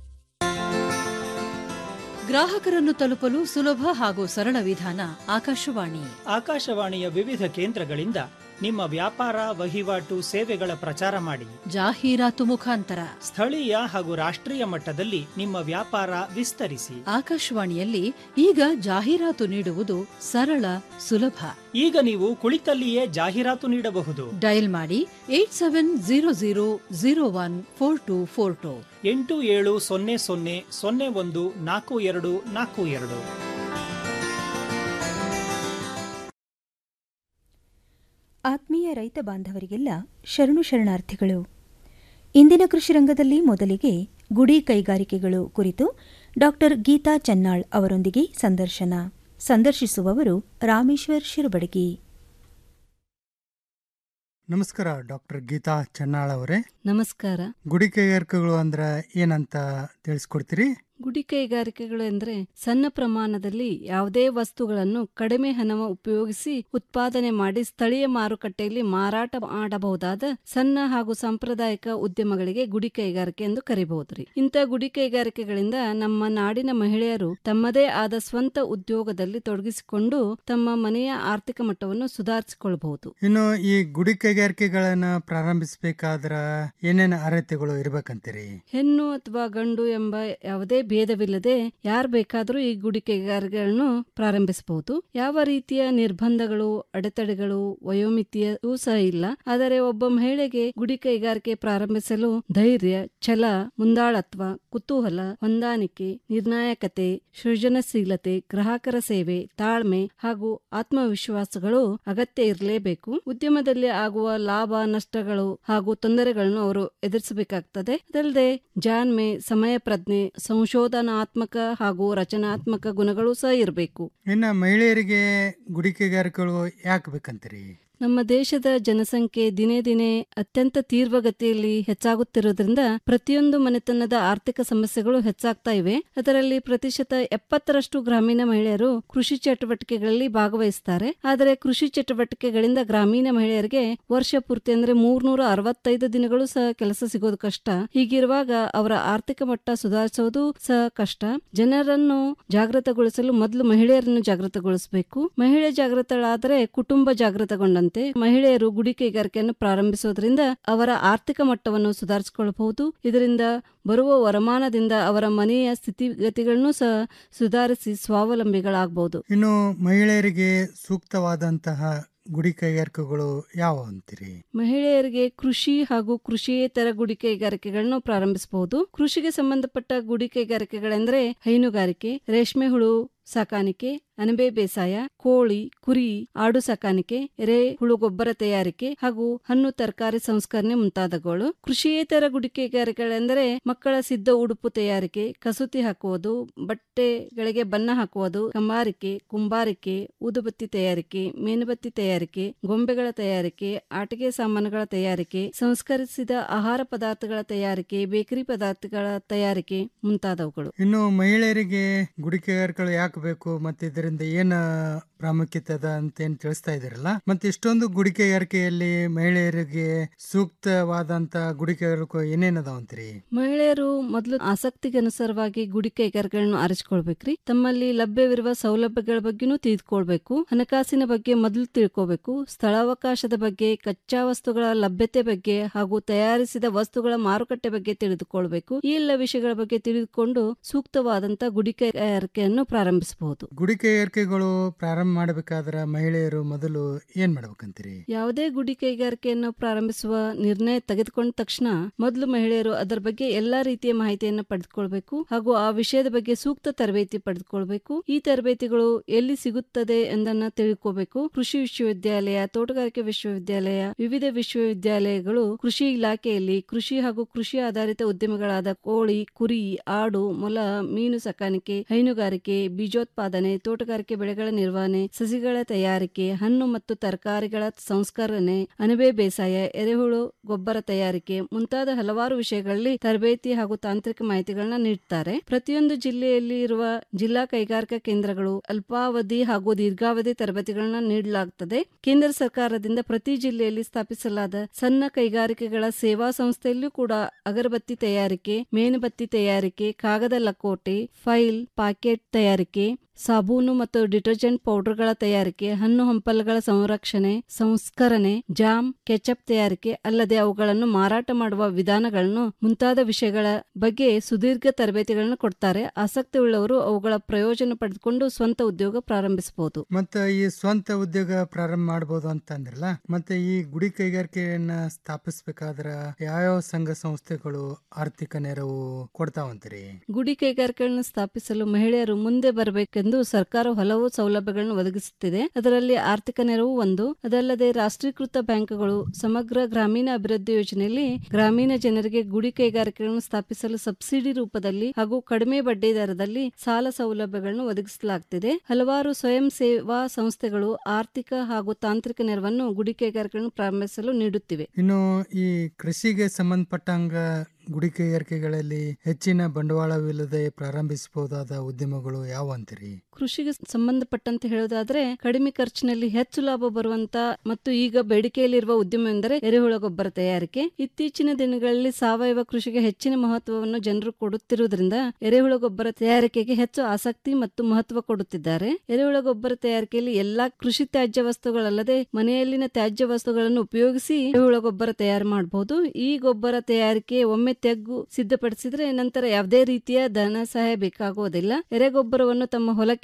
Speaker 20: ಗ್ರಾಹಕರನ್ನು ತಲುಪಲು ಸುಲಭ ಹಾಗೂ ಸರಳ ವಿಧಾನ ಆಕಾಶವಾಣಿ
Speaker 1: ಆಕಾಶವಾಣಿಯ ವಿವಿಧ ಕೇಂದ್ರಗಳಿಂದ ನಿಮ್ಮ ವ್ಯಾಪಾರ ವಹಿವಾಟು ಸೇವೆಗಳ ಪ್ರಚಾರ ಮಾಡಿ
Speaker 20: ಜಾಹೀರಾತು ಮುಖಾಂತರ
Speaker 1: ಸ್ಥಳೀಯ ಹಾಗೂ ರಾಷ್ಟ್ರೀಯ ಮಟ್ಟದಲ್ಲಿ ನಿಮ್ಮ ವ್ಯಾಪಾರ ವಿಸ್ತರಿಸಿ
Speaker 20: ಆಕಾಶವಾಣಿಯಲ್ಲಿ ಈಗ ಜಾಹೀರಾತು ನೀಡುವುದು ಸರಳ ಸುಲಭ
Speaker 1: ಈಗ ನೀವು ಕುಳಿತಲ್ಲಿಯೇ ಜಾಹೀರಾತು ನೀಡಬಹುದು
Speaker 20: ಡಯಲ್ ಮಾಡಿ eight seven zero zero zero one four two four two
Speaker 1: ಎಂಟು ಏಳು ಸೊನ್ನೆ ಸೊನ್ನೆ ಸೊನ್ನೆ ಒಂದು ನಾಲ್ಕು ಎರಡು ನಾಲ್ಕು ಎರಡು
Speaker 21: ಆತ್ಮೀಯ ರೈತ ಬಾಂಧವರಿಗೆಲ್ಲ ಶರಣು ಶರಣಾರ್ಥಿಗಳು ಇಂದಿನ ಕೃಷಿ ರಂಗದಲ್ಲಿ ಮೊದಲಿಗೆ ಗುಡಿ ಕೈಗಾರಿಕೆಗಳು ಕುರಿತು ಡಾಕ್ಟರ್ ಗೀತಾ ಚನ್ನಾಳ್ ಅವರೊಂದಿಗೆ ಸಂದರ್ಶನ ಸಂದರ್ಶಿಸುವವರು ರಾಮೇಶ್ವರ್ ಶಿರಬಡಗಿ
Speaker 22: ನಮಸ್ಕಾರ ಡಾಕ್ಟರ್ ಗೀತಾ ಚನ್ನಾಳ್ ಅವರೇ
Speaker 20: ನಮಸ್ಕಾರ
Speaker 22: ಗುಡಿ ಕೈಗಾರಿಕೆಗಳು ಅಂದ್ರ ಏನಂತ ತಿಳಿಸ್ಕೊಡ್ತೀರಿ
Speaker 20: ಗುಡಿ ಕೈಗಾರಿಕೆಗಳು ಎಂದರೆ ಸಣ್ಣ ಪ್ರಮಾಣದಲ್ಲಿ ಯಾವುದೇ ವಸ್ತುಗಳನ್ನು ಕಡಿಮೆ ಹಣವ ಉಪಯೋಗಿಸಿ ಉತ್ಪಾದನೆ ಮಾಡಿ ಸ್ಥಳೀಯ ಮಾರುಕಟ್ಟೆಯಲ್ಲಿ ಮಾರಾಟ ಮಾಡಬಹುದಾದ ಸಣ್ಣ ಹಾಗೂ ಸಾಂಪ್ರದಾಯಿಕ ಉದ್ಯಮಗಳಿಗೆ ಗುಡಿ ಕೈಗಾರಿಕೆ ಎಂದು ಕರೆಯಬಹುದ್ರಿ ಇಂಥ ಗುಡಿ ಕೈಗಾರಿಕೆಗಳಿಂದ ನಮ್ಮ ನಾಡಿನ ಮಹಿಳೆಯರು ತಮ್ಮದೇ ಆದ ಸ್ವಂತ ಉದ್ಯೋಗದಲ್ಲಿ ತೊಡಗಿಸಿಕೊಂಡು ತಮ್ಮ ಮನೆಯ ಆರ್ಥಿಕ ಮಟ್ಟವನ್ನು ಸುಧಾರಿಸಿಕೊಳ್ಳಬಹುದು
Speaker 22: ಇನ್ನು ಈ ಗುಡಿ ಕೈಗಾರಿಕೆಗಳನ್ನ ಪ್ರಾರಂಭಿಸಬೇಕಾದ್ರ ಏನೇನು ಅರ್ಹತೆಗಳು ಇರ್ಬೇಕಂತೀರಿ
Speaker 20: ಹೆಣ್ಣು ಅಥವಾ ಗಂಡು ಎಂಬ ಯಾವುದೇ ಭೇದವಿಲ್ಲದೆ ಯಾರು ಬೇಕಾದರೂ ಈ ಗುಡಿ ಕೈಗಾರಿಕೆಗಳನ್ನು ಪ್ರಾರಂಭಿಸಬಹುದು ಯಾವ ರೀತಿಯ ನಿರ್ಬಂಧಗಳು ಅಡೆತಡೆಗಳು ವಯೋಮಿತಿಯೂ ಸಹ ಇಲ್ಲ ಆದರೆ ಒಬ್ಬ ಮಹಿಳೆಗೆ ಗುಡಿ ಕೈಗಾರಿಕೆ ಪ್ರಾರಂಭಿಸಲು ಧೈರ್ಯ ಛಲ ಮುಂದಾಳತ್ವ ಕುತೂಹಲ ಹೊಂದಾಣಿಕೆ ನಿರ್ಣಾಯಕತೆ ಸೃಜನಶೀಲತೆ ಗ್ರಾಹಕರ ಸೇವೆ ತಾಳ್ಮೆ ಹಾಗೂ ಆತ್ಮವಿಶ್ವಾಸಗಳು ಅಗತ್ಯ ಇರಲೇಬೇಕು ಉದ್ಯಮದಲ್ಲಿ ಆಗುವ ಲಾಭ ನಷ್ಟಗಳು ಹಾಗೂ ತೊಂದರೆಗಳನ್ನು ಅವರು ಎದುರಿಸಬೇಕಾಗ್ತದೆ ಅದಲ್ಲದೆ ಜಾಣ್ಮೆ ಸಮಯ ಪ್ರಜ್ಞೆ ಸಂಶೋಧನೆ ಸಂಶೋಧನಾತ್ಮಕ ಹಾಗೂ ರಚನಾತ್ಮಕ ಗುಣಗಳು ಸಹ ಇರಬೇಕು
Speaker 22: ಇನ್ನು ಮಹಿಳೆಯರಿಗೆ ಗುಡಿ ಕೈಗಾರಿಕೆಗಳು ಯಾಕೆ ಬೇಕಂತೀರಿ
Speaker 20: ನಮ್ಮ ದೇಶದ ಜನಸಂಖ್ಯೆ ದಿನೇ ದಿನೇ ಅತ್ಯಂತ ತೀವ್ರಗತಿಯಲ್ಲಿ ಹೆಚ್ಚಾಗುತ್ತಿರುವುದರಿಂದ ಪ್ರತಿಯೊಂದು ಮನೆತನದ ಆರ್ಥಿಕ ಸಮಸ್ಯೆಗಳು ಹೆಚ್ಚಾಗ್ತಾ ಇವೆ ಅದರಲ್ಲಿ ಪ್ರತಿಶತ ಎಪ್ಪತ್ತರಷ್ಟು ಗ್ರಾಮೀಣ ಮಹಿಳೆಯರು ಕೃಷಿ ಚಟುವಟಿಕೆಗಳಲ್ಲಿ ಭಾಗವಹಿಸ್ತಾರೆ ಆದರೆ ಕೃಷಿ ಚಟುವಟಿಕೆಗಳಿಂದ ಗ್ರಾಮೀಣ ಮಹಿಳೆಯರಿಗೆ ವರ್ಷ ಪೂರ್ತಿ ಅಂದ್ರೆ ಮೂರ್ನೂರ ಅರವತ್ತೈದು ದಿನಗಳು ಸಹ ಕೆಲಸ ಸಿಗೋದು ಕಷ್ಟ ಹೀಗಿರುವಾಗ ಅವರ ಆರ್ಥಿಕ ಮಟ್ಟ ಸುಧಾರಿಸೋದು ಸಹ ಕಷ್ಟ ಜನರನ್ನು ಜಾಗೃತಗೊಳಿಸಲು ಮೊದಲು ಮಹಿಳೆಯರನ್ನು ಜಾಗೃತಗೊಳಿಸಬೇಕು ಮಹಿಳೆ ಜಾಗೃತಳಾದರೆ ಕುಟುಂಬ ಜಾಗೃತಗೊಂಡಂತೆ ಮಹಿಳೆಯರು ಗುಡಿ ಕೈಗಾರಿಕೆಯನ್ನು ಪ್ರಾರಂಭಿಸೋದ್ರಿಂದ ಅವರ ಆರ್ಥಿಕ ಮಟ್ಟವನ್ನು ಸುಧಾರಿಸಿಕೊಳ್ಳಬಹುದು ಇದರಿಂದ ಬರುವ ವರಮಾನದಿಂದ ಅವರ ಮನೆಯ ಸ್ಥಿತಿಗತಿಗಳನ್ನು ಸಹ ಸುಧಾರಿಸಿ ಸ್ವಾವಲಂಬಿಗಳಾಗಬಹುದು
Speaker 22: ಇನ್ನು ಮಹಿಳೆಯರಿಗೆ ಸೂಕ್ತವಾದಂತಹ ಗುಡಿ ಕೈಗಾರಿಕೆಗಳು ಯಾವ ಅಂತೀರಿ
Speaker 20: ಮಹಿಳೆಯರಿಗೆ ಕೃಷಿ ಹಾಗೂ ಕೃಷಿಯೇತರ ಗುಡಿ ಕೈಗಾರಿಕೆಗಳನ್ನು ಪ್ರಾರಂಭಿಸಬಹುದು ಕೃಷಿಗೆ ಸಂಬಂಧಪಟ್ಟ ಗುಡಿ ಕೈಗಾರಿಕೆಗಳೆಂದರೆ ಹೈನುಗಾರಿಕೆ ರೇಷ್ಮೆ ಹುಳು ಸಾಕಾಣಿಕೆ ಅಣಬೆ ಬೇಸಾಯ ಕೋಳಿ ಕುರಿ ಆಡು ಸಾಕಾಣಿಕೆ ಎರೆಹುಳು ಗೊಬ್ಬರ ತಯಾರಿಕೆ ಹಾಗೂ ಹಣ್ಣು ತರಕಾರಿ ಸಂಸ್ಕರಣೆ ಮುಂತಾದವುಗಳು ಕೃಷಿಯೇತರ ಗುಡಿ ಕೈಗಾರಿಕೆಗಳೆಂದರೆ ಮಕ್ಕಳ ಸಿದ್ಧ ಉಡುಪು ತಯಾರಿಕೆ ಕಸೂತಿ ಹಾಕುವುದು ಬಟ್ಟೆಗಳಿಗೆ ಬಣ್ಣ ಹಾಕುವುದು ಕಮಾರಿಕೆ ಕುಂಬಾರಿಕೆ ಊದುಬತ್ತಿ ತಯಾರಿಕೆ ಮೇಣಬತ್ತಿ ತಯಾರಿಕೆ ಗೊಂಬೆಗಳ ತಯಾರಿಕೆ ಆಟಿಕೆ ಸಾಮಾನುಗಳ ತಯಾರಿಕೆ ಸಂಸ್ಕರಿಸಿದ ಆಹಾರ ಪದಾರ್ಥಗಳ ತಯಾರಿಕೆ ಬೇಕರಿ ಪದಾರ್ಥಗಳ ತಯಾರಿಕೆ ಮುಂತಾದವುಗಳು
Speaker 22: ಇನ್ನು ಮಹಿಳೆಯರಿಗೆ ಗುಡಿ ಕೈಗಾರಿಕೆಗಳು ಯಾಕೆ ಬೇಕು ಮತ್ತೆ ಇದರಿಂದ ಏನ ಪ್ರಾಮುಖ್ಯತೆ ಅದ ಅಂತ ಏನ್ ತಿಳಿಸ್ತಾ ಇದ್ದೀರಲ್ಲ ಮತ್ತೆ ಇಷ್ಟೊಂದು ಗುಡಿ ಕೈಗಾರಿಕೆಯಲ್ಲಿ ಮಹಿಳೆಯರಿಗೆ ಸೂಕ್ತವಾದಂತ ಗುಡಿ ಕೈಗಾರಿಕೆ ಏನೇನ್ ಅದಾವ ಅಂತೀರಿ
Speaker 20: ಮಹಿಳೆಯರು ಮೊದಲು ಆಸಕ್ತಿಗೆ ಅನುಸಾರವಾಗಿ ಗುಡಿ ಕೈಗಾರಿಕೆಗಳನ್ನು ಆರಿಸಿಕೊಳ್ಬೇಕ್ರಿ ತಮ್ಮಲ್ಲಿ ಲಭ್ಯವಿರುವ ಸೌಲಭ್ಯಗಳ ಬಗ್ಗೆನೂ ತಿಳಿದುಕೊಳ್ಬೇಕು ಹಣಕಾಸಿನ ಬಗ್ಗೆ ಮೊದಲು ತಿಳ್ಕೋಬೇಕು ಸ್ಥಳಾವಕಾಶದ ಬಗ್ಗೆ ಕಚ್ಚಾ ವಸ್ತುಗಳ ಲಭ್ಯತೆ ಬಗ್ಗೆ ಹಾಗೂ ತಯಾರಿಸಿದ ವಸ್ತುಗಳ ಮಾರುಕಟ್ಟೆ ಬಗ್ಗೆ ತಿಳಿದುಕೊಳ್ಬೇಕು ಈ ಎಲ್ಲ ವಿಷಯಗಳ ಬಗ್ಗೆ ತಿಳಿದುಕೊಂಡು ಸೂಕ್ತವಾದಂತ ಗುಡಿ ಕೈಗಾರಿಕೆಯನ್ನು ಪ್ರಾರಂಭಿಸಬಹುದು
Speaker 22: ಗುಡಿ ಕೈಗಾರಿಕೆಗಳು ಪ್ರಾರಂಭ ಮಾಡಬೇಕಾದ್ರ ಮಹಿಳೆಯರು ಮೊದಲು ಏನ್ ಮಾಡ್ಬೇಕಂತೀರಿ
Speaker 20: ಯಾವುದೇ ಗುಡಿ ಕೈಗಾರಿಕೆಯನ್ನು ಪ್ರಾರಂಭಿಸುವ ನಿರ್ಣಯ ತೆಗೆದುಕೊಂಡ ತಕ್ಷಣ ಮೊದಲು ಮಹಿಳೆಯರು ಅದರ ಬಗ್ಗೆ ಎಲ್ಲಾ ರೀತಿಯ ಮಾಹಿತಿಯನ್ನು ಪಡೆದುಕೊಳ್ಬೇಕು ಹಾಗೂ ಆ ವಿಷಯದ ಬಗ್ಗೆ ಸೂಕ್ತ ತರಬೇತಿ ಪಡೆದುಕೊಳ್ಬೇಕು ಈ ತರಬೇತಿಗಳು ಎಲ್ಲಿ ಸಿಗುತ್ತದೆ ಎಂದನ್ನ ತಿಳ್ಕೋಬೇಕು ಕೃಷಿ ವಿಶ್ವವಿದ್ಯಾಲಯ ತೋಟಗಾರಿಕೆ ವಿಶ್ವವಿದ್ಯಾಲಯ ವಿವಿಧ ವಿಶ್ವವಿದ್ಯಾಲಯಗಳು ಕೃಷಿ ಇಲಾಖೆಯಲ್ಲಿ ಕೃಷಿ ಹಾಗೂ ಕೃಷಿ ಆಧಾರಿತ ಉದ್ಯಮಗಳಾದ ಕೋಳಿ ಕುರಿ ಆಡು ಮೊಲ ಮೀನು ಸಾಕಾಣಿಕೆ ಹೈನುಗಾರಿಕೆ ಬೀಜೋತ್ಪಾದನೆ ತೋಟಗಾರಿಕೆ ಬೆಳೆಗಳ ನಿರ್ವಹಣೆ ಸಸಿಗಳ ತಯಾರಿಕೆ ಹಣ್ಣು ಮತ್ತು ತರಕಾರಿಗಳ ಸಂಸ್ಕರಣೆ ಅಣಬೆ ಬೇಸಾಯ ಎರೆಹುಳು ಗೊಬ್ಬರ ತಯಾರಿಕೆ ಮುಂತಾದ ಹಲವಾರು ವಿಷಯಗಳಲ್ಲಿ ತರಬೇತಿ ಹಾಗೂ ತಾಂತ್ರಿಕ ಮಾಹಿತಿಗಳನ್ನ ನೀಡುತ್ತಾರೆ ಪ್ರತಿಯೊಂದು ಜಿಲ್ಲೆಯಲ್ಲಿ ಇರುವ ಜಿಲ್ಲಾ ಕೈಗಾರಿಕಾ ಕೇಂದ್ರಗಳು ಅಲ್ಪಾವಧಿ ಹಾಗೂ ದೀರ್ಘಾವಧಿ ತರಬೇತಿಗಳನ್ನ ನೀಡಲಾಗುತ್ತದೆ ಕೇಂದ್ರ ಸರ್ಕಾರದಿಂದ ಪ್ರತಿ ಜಿಲ್ಲೆಯಲ್ಲಿ ಸ್ಥಾಪಿಸಲಾದ ಸಣ್ಣ ಕೈಗಾರಿಕೆಗಳ ಸೇವಾ ಸಂಸ್ಥೆಯಲ್ಲೂ ಕೂಡ ಅಗರಬತ್ತಿ ತಯಾರಿಕೆ ಮೇಣಬತ್ತಿ ತಯಾರಿಕೆ ಕಾಗದ ಲಕೋಟೆ ಫೈಲ್ ಪಾಕೆಟ್ ತಯಾರಿಕೆ ಸಾಬೂನು ಮತ್ತು ಡಿಟರ್ಜೆಂಟ್ ಪೌಡರ್ಗಳ ತಯಾರಿಕೆ ಹಣ್ಣು ಹಂಪಲುಗಳ ಸಂರಕ್ಷಣೆ ಸಂಸ್ಕರಣೆ ಜಾಮ್ ಕೆಚಪ್ ತಯಾರಿಕೆ ಅಲ್ಲದೆ ಅವುಗಳನ್ನು ಮಾರಾಟ ಮಾಡುವ ವಿಧಾನಗಳನ್ನು ಮುಂತಾದ ವಿಷಯಗಳ ಬಗ್ಗೆ ಸುದೀರ್ಘ ತರಬೇತಿಗಳನ್ನು ಕೊಡ್ತಾರೆ ಆಸಕ್ತಿ ಉಳ್ಳವರು ಅವುಗಳ ಪ್ರಯೋಜನ ಪಡೆದುಕೊಂಡು ಸ್ವಂತ ಉದ್ಯೋಗ ಪ್ರಾರಂಭಿಸಬಹುದು
Speaker 22: ಮತ್ತೆ ಈ ಸ್ವಂತ ಉದ್ಯೋಗ ಪ್ರಾರಂಭ ಮಾಡಬಹುದು ಅಂತ ಅಂದ್ರಲ್ಲ ಮತ್ತೆ ಈ ಗುಡಿ ಕೈಗಾರಿಕೆಯನ್ನ ಸ್ಥಾಪಿಸಬೇಕಾದ್ರ ಯಾವ್ಯಾವ ಸಂಘ ಸಂಸ್ಥೆಗಳು ಆರ್ಥಿಕ ನೆರವು ಕೊಡ್ತಾವಂತೀರಿ
Speaker 20: ಗುಡಿ ಕೈಗಾರಿಕೆಗಳನ್ನು ಸ್ಥಾಪಿಸಲು ಮಹಿಳೆಯರು ಮುಂದೆ ಬರಬೇಕೆಂದು ಸರ್ಕಾರ ಹಲವು ಸೌಲಭ್ಯಗಳನ್ನು ಒದಗಿಸುತ್ತಿದೆ ಅದರಲ್ಲಿ ಆರ್ಥಿಕ ನೆರವು ಒಂದು ಅದಲ್ಲದೆ ರಾಷ್ಟ್ರೀಕೃತ ಬ್ಯಾಂಕ್ಗಳು ಸಮಗ್ರ ಗ್ರಾಮೀಣ ಅಭಿವೃದ್ಧಿ ಯೋಜನೆಯಲ್ಲಿ ಗ್ರಾಮೀಣ ಜನರಿಗೆ ಗುಡಿ ಕೈಗಾರಿಕೆಗಳನ್ನು ಸ್ಥಾಪಿಸಲು ಸಬ್ಸಿಡಿ ರೂಪದಲ್ಲಿ ಹಾಗೂ ಕಡಿಮೆ ಬಡ್ಡಿ ದರದಲ್ಲಿ ಸಾಲ ಸೌಲಭ್ಯಗಳನ್ನು ಒದಗಿಸಲಾಗುತ್ತಿದೆ ಹಲವಾರು ಸ್ವಯಂ ಸೇವಾ ಸಂಸ್ಥೆಗಳು ಆರ್ಥಿಕ ಹಾಗೂ ತಾಂತ್ರಿಕ ನೆರವನ್ನು ಗುಡಿ ಕೈಗಾರಿಕೆಗಳನ್ನು ಪ್ರಾರಂಭಿಸಲು ನೀಡುತ್ತಿವೆ
Speaker 22: ಇನ್ನು ಈ ಕೃಷಿಗೆ ಸಂಬಂಧಪಟ್ಟಂಗ ಗುಡಿ ಕೈಗಾರಿಕೆಗಳಲ್ಲಿ ಹೆಚ್ಚಿನ ಬಂಡವಾಳವಿಲ್ಲದೆ ಪ್ರಾರಂಭಿಸಬಹುದಾದ ಉದ್ಯಮಗಳು ಯಾವ ಅಂತೀರಿ
Speaker 20: ಕೃಷಿಗೆ ಸಂಬಂಧಪಟ್ಟಂತೆ ಹೇಳೋದಾದ್ರೆ ಕಡಿಮೆ ಖರ್ಚಿನಲ್ಲಿ ಹೆಚ್ಚು ಲಾಭ ಬರುವಂತ ಮತ್ತು ಈಗ ಬೇಡಿಕೆಯಲ್ಲಿರುವ ಉದ್ಯಮ ಎಂದರೆ ಎರೆಹುಳ ಗೊಬ್ಬರ ತಯಾರಿಕೆ ಇತ್ತೀಚಿನ ದಿನಗಳಲ್ಲಿ ಸಾವಯವ ಕೃಷಿಗೆ ಹೆಚ್ಚಿನ ಮಹತ್ವವನ್ನು ಜನರು ಕೊಡುತ್ತಿರುವುದರಿಂದ ಎರೆಹುಳ ಗೊಬ್ಬರ ತಯಾರಿಕೆಗೆ ಹೆಚ್ಚು ಆಸಕ್ತಿ ಮತ್ತು ಮಹತ್ವ ಕೊಡುತ್ತಿದ್ದಾರೆ ಎರೆಹುಳ ಗೊಬ್ಬರ ತಯಾರಿಕೆಯಲ್ಲಿ ಎಲ್ಲಾ ಕೃಷಿ ತ್ಯಾಜ್ಯ ವಸ್ತುಗಳಲ್ಲದೆ ಮನೆಯಲ್ಲಿನ ತ್ಯಾಜ್ಯ ವಸ್ತುಗಳನ್ನು ಉಪಯೋಗಿಸಿ ಎರೆಹುಳ ಗೊಬ್ಬರ ತಯಾರು ಮಾಡಬಹುದು ಈ ಗೊಬ್ಬರ ತಯಾರಿಕೆ ಒಮ್ಮೆ ತೆಗ್ಗು ಸಿದ್ಧಪಡಿಸಿದ್ರೆ ನಂತರ ಯಾವುದೇ ರೀತಿಯ ಧನ ಸಹಾಯ ಬೇಕಾಗುವುದಿಲ್ಲ ಎರೆಗೊಬ್ಬರವನ್ನು ತಮ್ಮ ಹೊಲಕ್ಕೆ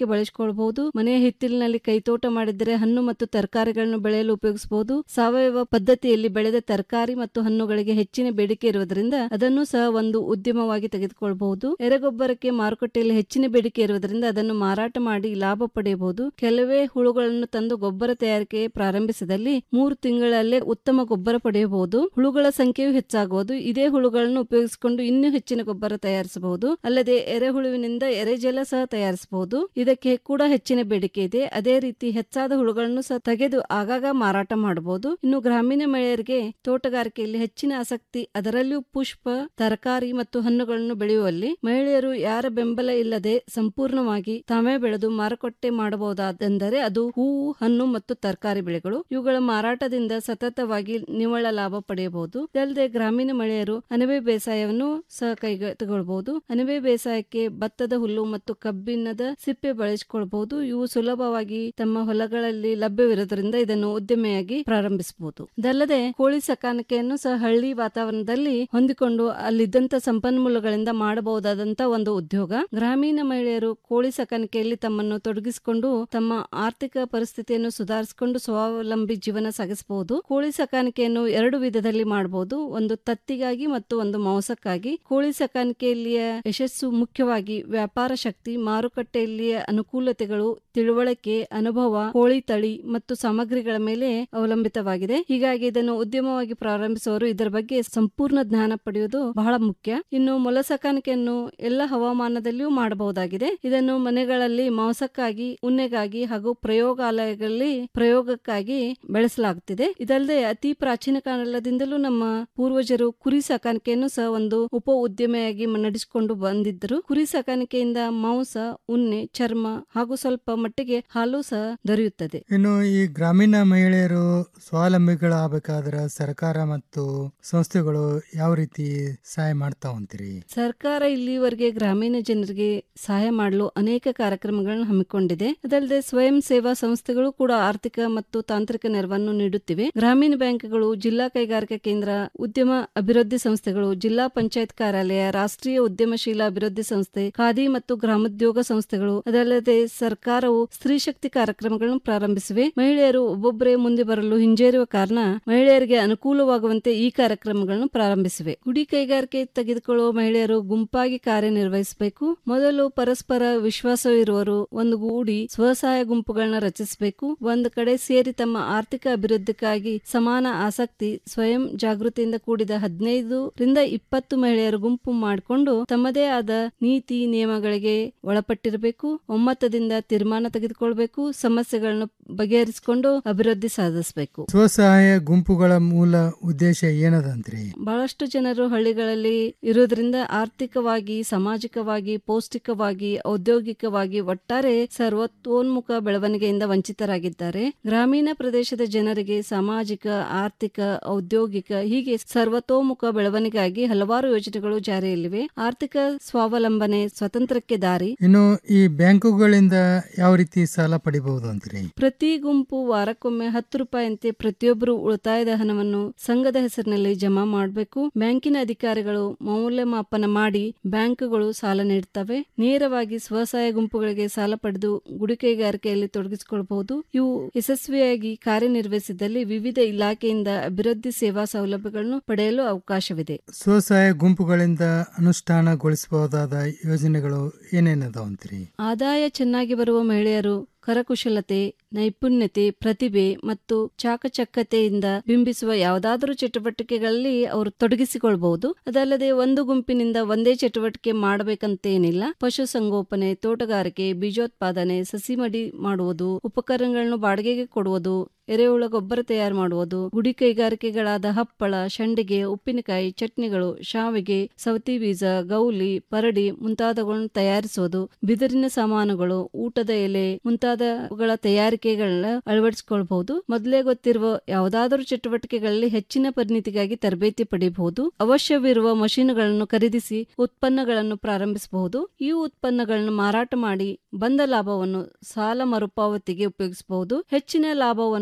Speaker 20: ತೋಟಗಾರಿಕೆ ಬಳಸಿಕೊಳ್ಬಹುದು ಮನೆಯ ಹಿತ್ತಲಿನಲ್ಲಿ ಕೈತೋಟ ಮಾಡಿದರೆ ಹಣ್ಣು ಮತ್ತು ತರಕಾರಿಗಳನ್ನು ಬೆಳೆಯಲು ಉಪಯೋಗಿಸಬಹುದು ಸಾವಯವ ಪದ್ಧತಿಯಲ್ಲಿ ಬೆಳೆದ ತರಕಾರಿ ಮತ್ತು ಹಣ್ಣುಗಳಿಗೆ ಹೆಚ್ಚಿನ ಬೇಡಿಕೆ ಇರುವುದರಿಂದ ಅದನ್ನು ಸಹ ಒಂದು ಉದ್ಯಮವಾಗಿ ತೆಗೆದುಕೊಳ್ಳಬಹುದು ಎರೆಗೊಬ್ಬರಕ್ಕೆ ಮಾರುಕಟ್ಟೆಯಲ್ಲಿ ಹೆಚ್ಚಿನ ಬೇಡಿಕೆ ಇರುವುದರಿಂದ ಅದನ್ನು ಮಾರಾಟ ಮಾಡಿ ಲಾಭ ಪಡೆಯಬಹುದು ಕೆಲವೇ ಹುಳುಗಳನ್ನು ತಂದು ಗೊಬ್ಬರ ತಯಾರಿಕೆ ಪ್ರಾರಂಭಿಸಿದಲ್ಲಿ ಮೂರು ತಿಂಗಳಲ್ಲೇ ಉತ್ತಮ ಗೊಬ್ಬರ ಪಡೆಯಬಹುದು ಹುಳುಗಳ ಸಂಖ್ಯೆಯು ಹೆಚ್ಚಾಗುವುದು ಇದೇ ಹುಳುಗಳನ್ನು ಉಪಯೋಗಿಸಿಕೊಂಡು ಇನ್ನೂ ಹೆಚ್ಚಿನ ಗೊಬ್ಬರ ತಯಾರಿಸಬಹುದು ಅಲ್ಲದೆ ಎರೆಹುಳುವಿನಿಂದ ಎರೆಜಲ ಸಹ ತಯಾರಿಸಬಹುದು ಇದಕ್ಕೆ ಕೂಡ ಹೆಚ್ಚಿನ ಬೇಡಿಕೆ ಇದೆ ಅದೇ ರೀತಿ ಹೆಚ್ಚಾದ ಹುಳುಗಳನ್ನು ಸಹ ತೆಗೆದು ಆಗಾಗ ಮಾರಾಟ ಮಾಡಬಹುದು ಇನ್ನು ಗ್ರಾಮೀಣ ಮಹಿಳೆಯರಿಗೆ ತೋಟಗಾರಿಕೆಯಲ್ಲಿ ಹೆಚ್ಚಿನ ಆಸಕ್ತಿ ಅದರಲ್ಲಿಯೂ ಪುಷ್ಪ ತರಕಾರಿ ಮತ್ತು ಹಣ್ಣುಗಳನ್ನು ಬೆಳೆಯುವಲ್ಲಿ ಮಹಿಳೆಯರು ಯಾರ ಬೆಂಬಲ ಇಲ್ಲದೆ ಸಂಪೂರ್ಣವಾಗಿ ತಾವೇ ಬೆಳೆದು ಮಾರುಕಟ್ಟೆ ಮಾಡಬಹುದಾದೆಂದರೆ ಅದು ಹೂವು ಹಣ್ಣು ಮತ್ತು ತರಕಾರಿ ಬೆಳೆಗಳು ಇವುಗಳ ಮಾರಾಟದಿಂದ ಸತತವಾಗಿ ನಿವ್ವಳ ಲಾಭ ಪಡೆಯಬಹುದು ಇದಲ್ಲದೆ ಗ್ರಾಮೀಣ ಮಹಿಳೆಯರು ಅಣಬೆ ಬೇಸಾಯವನ್ನು ಸಹ ಕೈಗೆತ್ತಿಕೊಳ್ಳಬಹುದು ಅಣಬೆ ಬೇಸಾಯಕ್ಕೆ ಭತ್ತದ ಹುಲ್ಲು ಮತ್ತು ಕಬ್ಬಿಣದ ಸಿಪ್ಪೆ ಬಳಸಿಕೊಳ್ಳಬಹುದು ಇವು ಸುಲಭವಾಗಿ ತಮ್ಮ ಹೊಲಗಳಲ್ಲಿ ಲಭ್ಯವಿರುವುದರಿಂದ ಇದನ್ನು ಉದ್ಯಮೆಯಾಗಿ ಪ್ರಾರಂಭಿಸಬಹುದು ಇದಲ್ಲದೆ ಕೋಳಿ ಸಾಕಾಣಿಕೆಯನ್ನು ಸಹ ಹಳ್ಳಿ ವಾತಾವರಣದಲ್ಲಿ ಹೊಂದಿಕೊಂಡು ಅಲ್ಲಿದ್ದಂತ ಸಂಪನ್ಮೂಲಗಳಿಂದ ಮಾಡಬಹುದಾದಂತ ಒಂದು ಉದ್ಯೋಗ ಗ್ರಾಮೀಣ ಮಹಿಳೆಯರು ಕೋಳಿ ಸಾಕಾಣಿಕೆಯಲ್ಲಿ ತಮ್ಮನ್ನು ತೊಡಗಿಸಿಕೊಂಡು ತಮ್ಮ ಆರ್ಥಿಕ ಪರಿಸ್ಥಿತಿಯನ್ನು ಸುಧಾರಿಸಿಕೊಂಡು ಸ್ವಾವಲಂಬಿ ಜೀವನ ಸಾಗಿಸಬಹುದು ಕೋಳಿ ಸಾಕಾಣಿಕೆಯನ್ನು ಎರಡು ವಿಧದಲ್ಲಿ ಮಾಡಬಹುದು ಒಂದು ತತ್ತಿಗಾಗಿ ಮತ್ತು ಒಂದು ಮಾಂಸಕ್ಕಾಗಿ ಕೋಳಿ ಸಾಕಾಣಿಕೆಯಲ್ಲಿಯ ಯಶಸ್ಸು ಮುಖ್ಯವಾಗಿ ವ್ಯಾಪಾರ ಶಕ್ತಿ ಮಾರುಕಟ್ಟೆಯಲ್ಲಿಯ ಅನುಕೂಲತೆಗಳು ತಿಳುವಳಿಕೆ ಅನುಭವ ಕೋಳಿ ತಳಿ ಮತ್ತು ಸಾಮಗ್ರಿಗಳ ಮೇಲೆ ಅವಲಂಬಿತವಾಗಿದೆ ಹೀಗಾಗಿ ಇದನ್ನು ಉದ್ಯಮವಾಗಿ ಪ್ರಾರಂಭಿಸುವವರು ಇದರ ಬಗ್ಗೆ ಸಂಪೂರ್ಣ ಜ್ಞಾನ ಪಡೆಯುವುದು ಬಹಳ ಮುಖ್ಯ ಇನ್ನು ಮೊಲ ಸಾಕಾಣಿಕೆಯನ್ನು ಎಲ್ಲ ಹವಾಮಾನದಲ್ಲಿಯೂ ಮಾಡಬಹುದಾಗಿದೆ ಇದನ್ನು ಮನೆಗಳಲ್ಲಿ ಮಾಂಸಕ್ಕಾಗಿ ಉಣ್ಣೆಗಾಗಿ ಹಾಗೂ ಪ್ರಯೋಗಾಲಯಗಳಲ್ಲಿ ಪ್ರಯೋಗಕ್ಕಾಗಿ ಬೆಳೆಸಲಾಗುತ್ತಿದೆ ಇದಲ್ಲದೆ ಅತಿ ಪ್ರಾಚೀನ ಕಾಲದಿಂದಲೂ ನಮ್ಮ ಪೂರ್ವಜರು ಕುರಿ ಸಾಕಾಣಿಕೆಯನ್ನು ಸಹ ಒಂದು ಉಪ ಉದ್ಯಮೆಯಾಗಿ ನಡೆಸಿಕೊಂಡು ಬಂದಿದ್ದರು ಕುರಿ ಸಾಕಾಣಿಕೆಯಿಂದ ಮಾಂಸ ಉಣ್ಣೆ ಚರ್ಮ ಹಾಗೂ ಸ್ವಲ್ಪ ಮಟ್ಟಿಗೆ ಹಾಲು ಸಹ ದೊರೆಯುತ್ತದೆ
Speaker 22: ಇನ್ನು ಈ ಗ್ರಾಮೀಣ ಮಹಿಳೆಯರು ಸ್ವಾವಲಂಬಿಗಳಾಗಬೇಕಾದ್ರೆ ಸರ್ಕಾರ ಮತ್ತು ಸಂಸ್ಥೆಗಳು ಯಾವ ರೀತಿ ಸಹಾಯ ಮಾಡ್ತಾವ ಅಂತೀರಿ
Speaker 20: ಸರ್ಕಾರ ಇಲ್ಲಿವರೆಗೆ ಗ್ರಾಮೀಣ ಜನರಿಗೆ ಸಹಾಯ ಮಾಡಲು ಅನೇಕ ಕಾರ್ಯಕ್ರಮಗಳನ್ನು ಹಮ್ಮಿಕೊಂಡಿದೆ ಅದಲ್ಲದೆ ಸ್ವಯಂ ಸೇವಾ ಸಂಸ್ಥೆಗಳು ಕೂಡ ಆರ್ಥಿಕ ಮತ್ತು ತಾಂತ್ರಿಕ ನೆರವನ್ನು ನೀಡುತ್ತಿವೆ ಗ್ರಾಮೀಣ ಬ್ಯಾಂಕ್ಗಳು ಜಿಲ್ಲಾ ಕೈಗಾರಿಕಾ ಕೇಂದ್ರ ಉದ್ಯಮ ಅಭಿವೃದ್ಧಿ ಸಂಸ್ಥೆಗಳು ಜಿಲ್ಲಾ ಪಂಚಾಯತ್ ಕಾರ್ಯಾಲಯ ರಾಷ್ಟ್ರೀಯ ಉದ್ಯಮಶೀಲ ಅಭಿವೃದ್ಧಿ ಸಂಸ್ಥೆ ಖಾದಿ ಮತ್ತು ಗ್ರಾಮೋದ್ಯೋಗ ಸಂಸ್ಥೆಗಳು ಅದಲ್ಲದೆ ಸರ್ಕಾರವು ಸ್ತ್ರೀ ಶಕ್ತಿ ಕಾರ್ಯಕ್ರಮಗಳನ್ನು ಪ್ರಾರಂಭಿಸಿವೆ ಮಹಿಳೆಯರು ಒಬ್ಬೊಬ್ಬರೇ ಮುಂದೆ ಬರಲು ಹಿಂಜರಿಯುವ ಕಾರಣ ಮಹಿಳೆಯರಿಗೆ ಅನುಕೂಲವಾಗುವಂತೆ ಈ ಕಾರ್ಯಕ್ರಮಗಳನ್ನು ಪ್ರಾರಂಭಿಸಿವೆ ಗುಡಿ ಕೈಗಾರಿಕೆ ತೆಗೆದುಕೊಳ್ಳುವ ಮಹಿಳೆಯರು ಗುಂಪಾಗಿ ಕಾರ್ಯನಿರ್ವಹಿಸಬೇಕು ಮೊದಲು ಪರಸ್ಪರ ವಿಶ್ವಾಸವಿರುವರು ಒಂದು ಗೂಡಿ ಸ್ವಸಹಾಯ ಗುಂಪುಗಳನ್ನ ರಚಿಸಬೇಕು ಒಂದು ಕಡೆ ಸೇರಿ ತಮ್ಮ ಆರ್ಥಿಕ ಅಭಿವೃದ್ಧಿಗಾಗಿ ಸಮಾನ ಆಸಕ್ತಿ ಸ್ವಯಂ ಜಾಗೃತಿಯಿಂದ ಕೂಡಿದ ಹದಿನೈದು ರಿಂದ ಇಪ್ಪತ್ತು ಮಹಿಳೆಯರು ಗುಂಪು ಮಾಡಿಕೊಂಡು ತಮ್ಮದೇ ಆದ ನೀತಿ ನಿಯಮಗಳಿಗೆ ಒಳಪಟ್ಟಿರಬೇಕು ಒಮ್ಮತದಿಂದ ತೀರ್ಮಾನ ತೆಗೆದುಕೊಳ್ಬೇಕು ಸಮಸ್ಯೆಗಳನ್ನು ಬಗೆಹರಿಸಿಕೊಂಡು ಅಭಿವೃದ್ಧಿ ಸಾಧಿಸಬೇಕು
Speaker 22: ಸ್ವಸಹಾಯ ಗುಂಪುಗಳ ಮೂಲ ಉದ್ದೇಶ ಏನದಂತ್ರಿ
Speaker 20: ಬಹಳಷ್ಟು ಜನರು ಹಳ್ಳಿಗಳಲ್ಲಿ ಇರುವುದರಿಂದ ಆರ್ಥಿಕವಾಗಿ ಸಾಮಾಜಿಕವಾಗಿ ಪೌಷ್ಟಿಕವಾಗಿ ಔದ್ಯೋಗಿಕವಾಗಿ ಒಟ್ಟಾರೆ ಸರ್ವತೋನ್ಮುಖ ಬೆಳವಣಿಗೆಯಿಂದ ವಂಚಿತರಾಗಿದ್ದಾರೆ ಗ್ರಾಮೀಣ ಪ್ರದೇಶದ ಜನರಿಗೆ ಸಾಮಾಜಿಕ ಆರ್ಥಿಕ ಔದ್ಯೋಗಿಕ ಹೀಗೆ ಸರ್ವತೋಮುಖ ಬೆಳವಣಿಗೆಗಾಗಿ ಹಲವಾರು ಯೋಜನೆಗಳು ಜಾರಿಯಲ್ಲಿವೆ ಆರ್ಥಿಕ ಸ್ವಾವಲಂಬನೆ ಸ್ವತಂತ್ರಕ್ಕೆ ದಾರಿ
Speaker 22: ಇನ್ನು ಈ ಬ್ಯಾಂಕುಗಳಿಂದ ಯಾವ ರೀತಿ ಸಾಲ ಪಡಿಬಹುದು ಅಂತೀರಿ
Speaker 20: ಪ್ರತಿ ಗುಂಪು ವಾರಕ್ಕೊಮ್ಮೆ ಹತ್ತು ರೂಪಾಯಿಯಂತೆ ಪ್ರತಿಯೊಬ್ಬರು ಉಳಿತಾಯದ ಹಣವನ್ನು ಸಂಘದ ಹೆಸರಿನಲ್ಲಿ ಜಮಾ ಮಾಡಬೇಕು ಬ್ಯಾಂಕಿನ ಅಧಿಕಾರಿಗಳು ಮೌಲ್ಯಮಾಪನ ಮಾಡಿ ಬ್ಯಾಂಕ್ಗಳು ಸಾಲ ನೀಡುತ್ತವೆ ನೇರವಾಗಿ ಸ್ವಸಹಾಯ ಗುಂಪುಗಳಿಗೆ ಸಾಲ ಪಡೆದು ಗುಡಿ ಕೈಗಾರಿಕೆಯಲ್ಲಿ ತೊಡಗಿಸಿಕೊಳ್ಳಬಹುದು ಇವು ಯಶಸ್ವಿಯಾಗಿ ಕಾರ್ಯನಿರ್ವಹಿಸಿದಲ್ಲಿ ವಿವಿಧ ಇಲಾಖೆಯಿಂದ ಅಭಿವೃದ್ಧಿ ಸೇವಾ ಸೌಲಭ್ಯಗಳನ್ನು ಪಡೆಯಲು ಅವಕಾಶವಿದೆ
Speaker 22: ಸ್ವಸಹಾಯ ಗುಂಪುಗಳಿಂದ ಅನುಷ್ಠಾನಗೊಳಿಸಬಹುದಾದ ಯೋಜನೆಗಳು ಏನೇನದಾವ ಅಂತೀರಿ
Speaker 20: ಆದಾಯ ಚೆನ್ನಾಗಿ ಬರುವ ಮಹಿಳೆಯರು ಕರಕುಶಲತೆ ನೈಪುಣ್ಯತೆ ಪ್ರತಿಭೆ ಮತ್ತು ಚಾಕಚಕ್ಯತೆಯಿಂದ ಬಿಂಬಿಸುವ ಯಾವುದಾದರೂ ಚಟುವಟಿಕೆಗಳಲ್ಲಿ ಅವರು ತೊಡಗಿಸಿಕೊಳ್ಬಹುದು ಅದಲ್ಲದೆ ಒಂದು ಗುಂಪಿನಿಂದ ಒಂದೇ ಚಟುವಟಿಕೆ ಮಾಡಬೇಕಂತೇನಿಲ್ಲ ಪಶುಸಂಗೋಪನೆ ತೋಟಗಾರಿಕೆ ಬೀಜೋತ್ಪಾದನೆ ಸಸಿ ಮಡಿ ಮಾಡುವುದು ಉಪಕರಣಗಳನ್ನು ಬಾಡಿಗೆಗೆ ಕೊಡುವುದು ಎರೆಹುಳ ಗೊಬ್ಬರ ತಯಾರು ಮಾಡುವುದು ಗುಡಿ ಕೈಗಾರಿಕೆಗಳಾದ ಹಪ್ಪಳ ಶಂಡಿಗೆ ಉಪ್ಪಿನಕಾಯಿ ಚಟ್ನಿಗಳು ಶಾವಿಗೆ ಸವತಿ ಬೀಜ ಗೌಲಿ ಪರಡಿ ಮುಂತಾದವುಗಳನ್ನು ತಯಾರಿಸುವುದು ಬಿದಿರಿನ ಸಾಮಾನುಗಳು ಊಟದ ಎಲೆ ಮುಂತಾದವುಗಳ ತಯಾರಿಕೆಗಳನ್ನ ಅಳವಡಿಸಿಕೊಳ್ಳಬಹುದು ಮೊದಲೇ ಗೊತ್ತಿರುವ ಯಾವುದಾದರೂ ಚಟುವಟಿಕೆಗಳಲ್ಲಿ ಹೆಚ್ಚಿನ ಪರಿಣಿತಿಗಾಗಿ ತರಬೇತಿ ಪಡೆಯಬಹುದು ಅವಶ್ಯವಿರುವ ಮಷೀನ್ಗಳನ್ನು ಖರೀದಿಸಿ ಉತ್ಪನ್ನಗಳನ್ನು ಪ್ರಾರಂಭಿಸಬಹುದು ಈ ಉತ್ಪನ್ನಗಳನ್ನು ಮಾರಾಟ ಮಾಡಿ ಬಂದ ಲಾಭವನ್ನು ಸಾಲ ಮರುಪಾವತಿಗೆ ಉಪಯೋಗಿಸಬಹುದು ಹೆಚ್ಚಿನ ಲಾಭವನ್ನು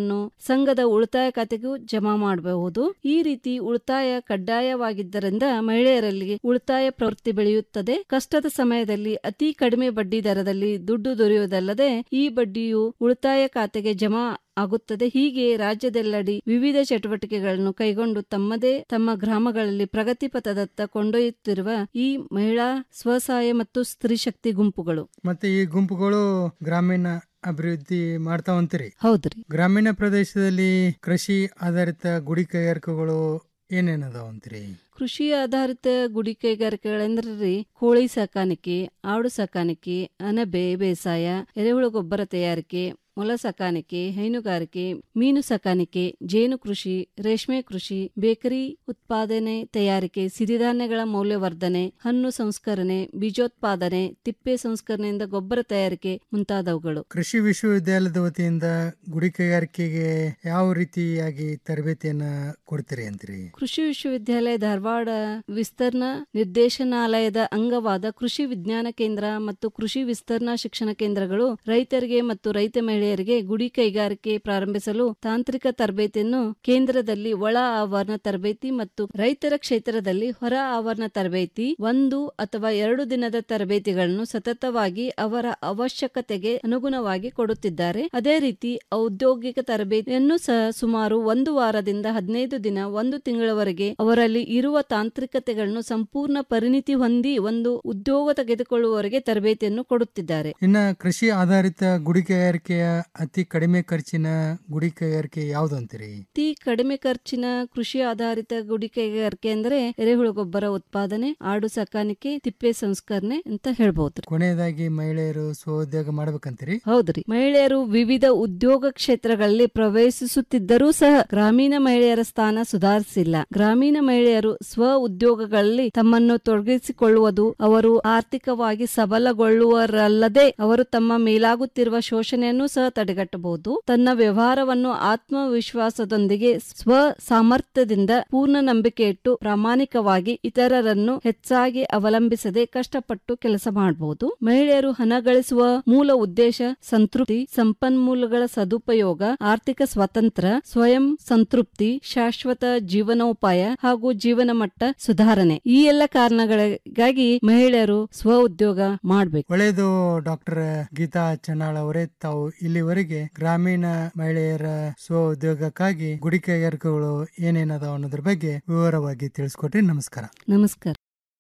Speaker 20: ರೂಪಾಯಿಗಳನ್ನು ಸಂಘದ ಉಳಿತಾಯ ಖಾತೆಗೂ ಜಮಾ ಮಾಡಬಹುದು ಈ ರೀತಿ ಉಳಿತಾಯ ಕಡ್ಡಾಯವಾಗಿದ್ದರಿಂದ ಮಹಿಳೆಯರಲ್ಲಿ ಉಳಿತಾಯ ಪ್ರವೃತ್ತಿ ಬೆಳೆಯುತ್ತದೆ ಕಷ್ಟದ ಸಮಯದಲ್ಲಿ ಅತಿ ಕಡಿಮೆ ಬಡ್ಡಿ ದರದಲ್ಲಿ ದುಡ್ಡು ದೊರೆಯುವುದಲ್ಲದೆ ಈ ಬಡ್ಡಿಯು ಉಳಿತಾಯ ಖಾತೆಗೆ ಜಮಾ ಆಗುತ್ತದೆ ಹೀಗೆ ರಾಜ್ಯದೆಲ್ಲಡಿ ವಿವಿಧ ಚಟುವಟಿಕೆಗಳನ್ನು ಕೈಗೊಂಡು ತಮ್ಮದೇ ತಮ್ಮ ಗ್ರಾಮಗಳಲ್ಲಿ ಪ್ರಗತಿ ಪಥದತ್ತ ಕೊಂಡೊಯ್ಯುತ್ತಿರುವ ಈ ಮಹಿಳಾ ಸ್ವಸಹಾಯ ಮತ್ತು ಸ್ತ್ರೀ ಶಕ್ತಿ ಗುಂಪುಗಳು
Speaker 22: ಮತ್ತೆ ಈ ಗುಂಪುಗಳು ಗ್ರಾಮೀಣ ಅಭಿವೃದ್ಧಿ ಮಾಡ್ತಾ ಹೊಂತೀರಿ
Speaker 20: ಹೌದ್ರಿ
Speaker 22: ಗ್ರಾಮೀಣ ಪ್ರದೇಶದಲ್ಲಿ ಕೃಷಿ ಆಧಾರಿತ ಗುಡಿ ಕೈಗಾರಿಕೆಗಳು ಏನೇನದಾವ ಅಂತೀರಿ
Speaker 20: ಕೃಷಿ ಆಧಾರಿತ ಗುಡಿ ಕೈಗಾರಿಕೆಗಳೆಂದ್ರೆ ರೀ ಕೋಳಿ ಸಾಕಾಣಿಕೆ ಆಡು ಸಾಕಾಣಿಕೆ ಅಣಬೆ ಬೇಸಾಯ ಎರೆಹುಳು ಗೊಬ್ಬರ ತಯಾರಿಕೆ ಮೊಲ ಸಾಕಾಣಿಕೆ ಹೈನುಗಾರಿಕೆ ಮೀನು ಸಾಕಾಣಿಕೆ ಜೇನು ಕೃಷಿ ರೇಷ್ಮೆ ಕೃಷಿ ಬೇಕರಿ ಉತ್ಪಾದನೆ ತಯಾರಿಕೆ ಸಿರಿಧಾನ್ಯಗಳ ಮೌಲ್ಯವರ್ಧನೆ ಹಣ್ಣು ಸಂಸ್ಕರಣೆ ಬೀಜೋತ್ಪಾದನೆ ತಿಪ್ಪೆ ಸಂಸ್ಕರಣೆಯಿಂದ ಗೊಬ್ಬರ ತಯಾರಿಕೆ ಮುಂತಾದವುಗಳು
Speaker 22: ಕೃಷಿ ವಿಶ್ವವಿದ್ಯಾಲಯದ ವತಿಯಿಂದ ಗುಡಿ ಕೈಗಾರಿಕೆಗೆ ಯಾವ ರೀತಿಯಾಗಿ ತರಬೇತಿಯನ್ನ ಕೊಡ್ತೀರಿ ಅಂತೀರಿ
Speaker 20: ಕೃಷಿ ವಿಶ್ವವಿದ್ಯಾಲಯ ಧಾರವಾಡ ವಿಸ್ತರಣಾ ನಿರ್ದೇಶನಾಲಯದ ಅಂಗವಾದ ಕೃಷಿ ವಿಜ್ಞಾನ ಕೇಂದ್ರ ಮತ್ತು ಕೃಷಿ ವಿಸ್ತರಣಾ ಶಿಕ್ಷಣ ಕೇಂದ್ರಗಳು ರೈತರಿಗೆ ಮತ್ತು ರೈತ ಮಹಿಳೆಯರಿಗೆ ಗುಡಿ ಕೈಗಾರಿಕೆ ಪ್ರಾರಂಭಿಸಲು ತಾಂತ್ರಿಕ ತರಬೇತಿಯನ್ನು ಕೇಂದ್ರದಲ್ಲಿ ಒಳ ಆವರಣ ತರಬೇತಿ ಮತ್ತು ರೈತರ ಕ್ಷೇತ್ರದಲ್ಲಿ ಹೊರ ಆವರಣ ತರಬೇತಿ ಒಂದು ಅಥವಾ ಎರಡು ದಿನದ ತರಬೇತಿಗಳನ್ನು ಸತತವಾಗಿ ಅವರ ಅವಶ್ಯಕತೆಗೆ ಅನುಗುಣವಾಗಿ ಕೊಡುತ್ತಿದ್ದಾರೆ ಅದೇ ರೀತಿ ಔದ್ಯೋಗಿಕ ತರಬೇತಿಯನ್ನು ಸಹ ಸುಮಾರು ಒಂದು ವಾರದಿಂದ ಹದಿನೈದು ದಿನ ಒಂದು ತಿಂಗಳವರೆಗೆ ಅವರಲ್ಲಿ ಇರುವ ತಾಂತ್ರಿಕತೆಗಳನ್ನು ಸಂಪೂರ್ಣ ಪರಿಣಿತಿ ಹೊಂದಿ ಒಂದು ಉದ್ಯೋಗ ತೆಗೆದುಕೊಳ್ಳುವವರೆಗೆ ತರಬೇತಿಯನ್ನು ಕೊಡುತ್ತಿದ್ದಾರೆ
Speaker 22: ಇನ್ನ ಕೃಷಿ ಆಧಾರಿತ ಗುಡಿ ಕೈಗಾರಿಕೆಯ ಅತಿ ಕಡಿಮೆ ಖರ್ಚಿನ ಗುಡಿ ಕೈಗಾರಿಕೆ ಯಾವ್ದು ಅಂತೀರಿ
Speaker 20: ಅತಿ ಕಡಿಮೆ ಖರ್ಚಿನ ಕೃಷಿ ಆಧಾರಿತ ಗುಡಿ ಕೈಗಾರಿಕೆ ಅಂದ್ರೆ ಎರೆಹುಳು ಗೊಬ್ಬರ ಉತ್ಪಾದನೆ ಆಡು ಸಾಕಾಣಿಕೆ ತಿಪ್ಪೆ ಸಂಸ್ಕರಣೆ ಅಂತ ಹೇಳ್ಬಹುದು
Speaker 22: ಕೊನೆಯದಾಗಿ ಮಹಿಳೆಯರು ಸ್ವಉದ್ಯೋಗ ಮಾಡ್ಬೇಕಂತೀರಿ
Speaker 20: ಹೌದ್ರಿ ಮಹಿಳೆಯರು ವಿವಿಧ ಉದ್ಯೋಗ ಕ್ಷೇತ್ರಗಳಲ್ಲಿ ಪ್ರವೇಶಿಸುತ್ತಿದ್ದರೂ ಸಹ ಗ್ರಾಮೀಣ ಮಹಿಳೆಯರ ಸ್ಥಾನ ಸುಧಾರಿಸಿಲ್ಲ ಗ್ರಾಮೀಣ ಮಹಿಳೆಯರು ಸ್ವ ಉದ್ಯೋಗಗಳಲ್ಲಿ ತಮ್ಮನ್ನು ತೊಡಗಿಸಿಕೊಳ್ಳುವುದು ಅವರು ಆರ್ಥಿಕವಾಗಿ ಸಬಲಗೊಳ್ಳುವರಲ್ಲದೆ ಅವರು ತಮ್ಮ ಮೇಲಾಗುತ್ತಿರುವ ಶೋಷಣೆಯನ್ನು ಸಹ ತಡೆಗಟ್ಟಬಹುದು ತನ್ನ ವ್ಯವಹಾರವನ್ನು ಆತ್ಮವಿಶ್ವಾಸದೊಂದಿಗೆ ಸ್ವ ಸಾಮರ್ಥ್ಯದಿಂದ ಪೂರ್ಣ ನಂಬಿಕೆ ಇಟ್ಟು ಪ್ರಾಮಾಣಿಕವಾಗಿ ಇತರರನ್ನು ಹೆಚ್ಚಾಗಿ ಅವಲಂಬಿಸದೆ ಕಷ್ಟಪಟ್ಟು ಕೆಲಸ ಮಾಡಬಹುದು ಮಹಿಳೆಯರು ಹಣ ಗಳಿಸುವ ಮೂಲ ಉದ್ದೇಶ ಸಂತೃಪ್ತಿ ಸಂಪನ್ಮೂಲಗಳ ಸದುಪಯೋಗ ಆರ್ಥಿಕ ಸ್ವಾತಂತ್ರ್ಯ ಸ್ವಯಂ ಸಂತೃಪ್ತಿ ಶಾಶ್ವತ ಜೀವನೋಪಾಯ ಹಾಗೂ ಜೀವನ ಮಟ್ಟ ಸುಧಾರಣೆ ಈ ಎಲ್ಲ ಕಾರಣಗಳಿಗಾಗಿ ಮಹಿಳೆಯರು ಸ್ವ ಉದ್ಯೋಗ ಮಾಡಬೇಕು
Speaker 22: ಒಳ್ಳೆಯದು ಡಾಕ್ಟರ್ ಗೀತಾ ಚನ್ನಾಳ್ ಅವರೇ ತಾವು ಇಲ್ಲಿವರೆಗೆ ಗ್ರಾಮೀಣ ಮಹಿಳೆಯರ ಸ್ವ ಉದ್ಯೋಗಕ್ಕಾಗಿ ಗುಡಿ ಕೈಗಾರಿಕೆಗಳು ಏನೇನದಾವ ಅನ್ನೋದ್ರ ಬಗ್ಗೆ ವಿವರವಾಗಿ ತಿಳಿಸ್ಕೊಟ್ರಿ ನಮಸ್ಕಾರ
Speaker 20: ನಮಸ್ಕಾರ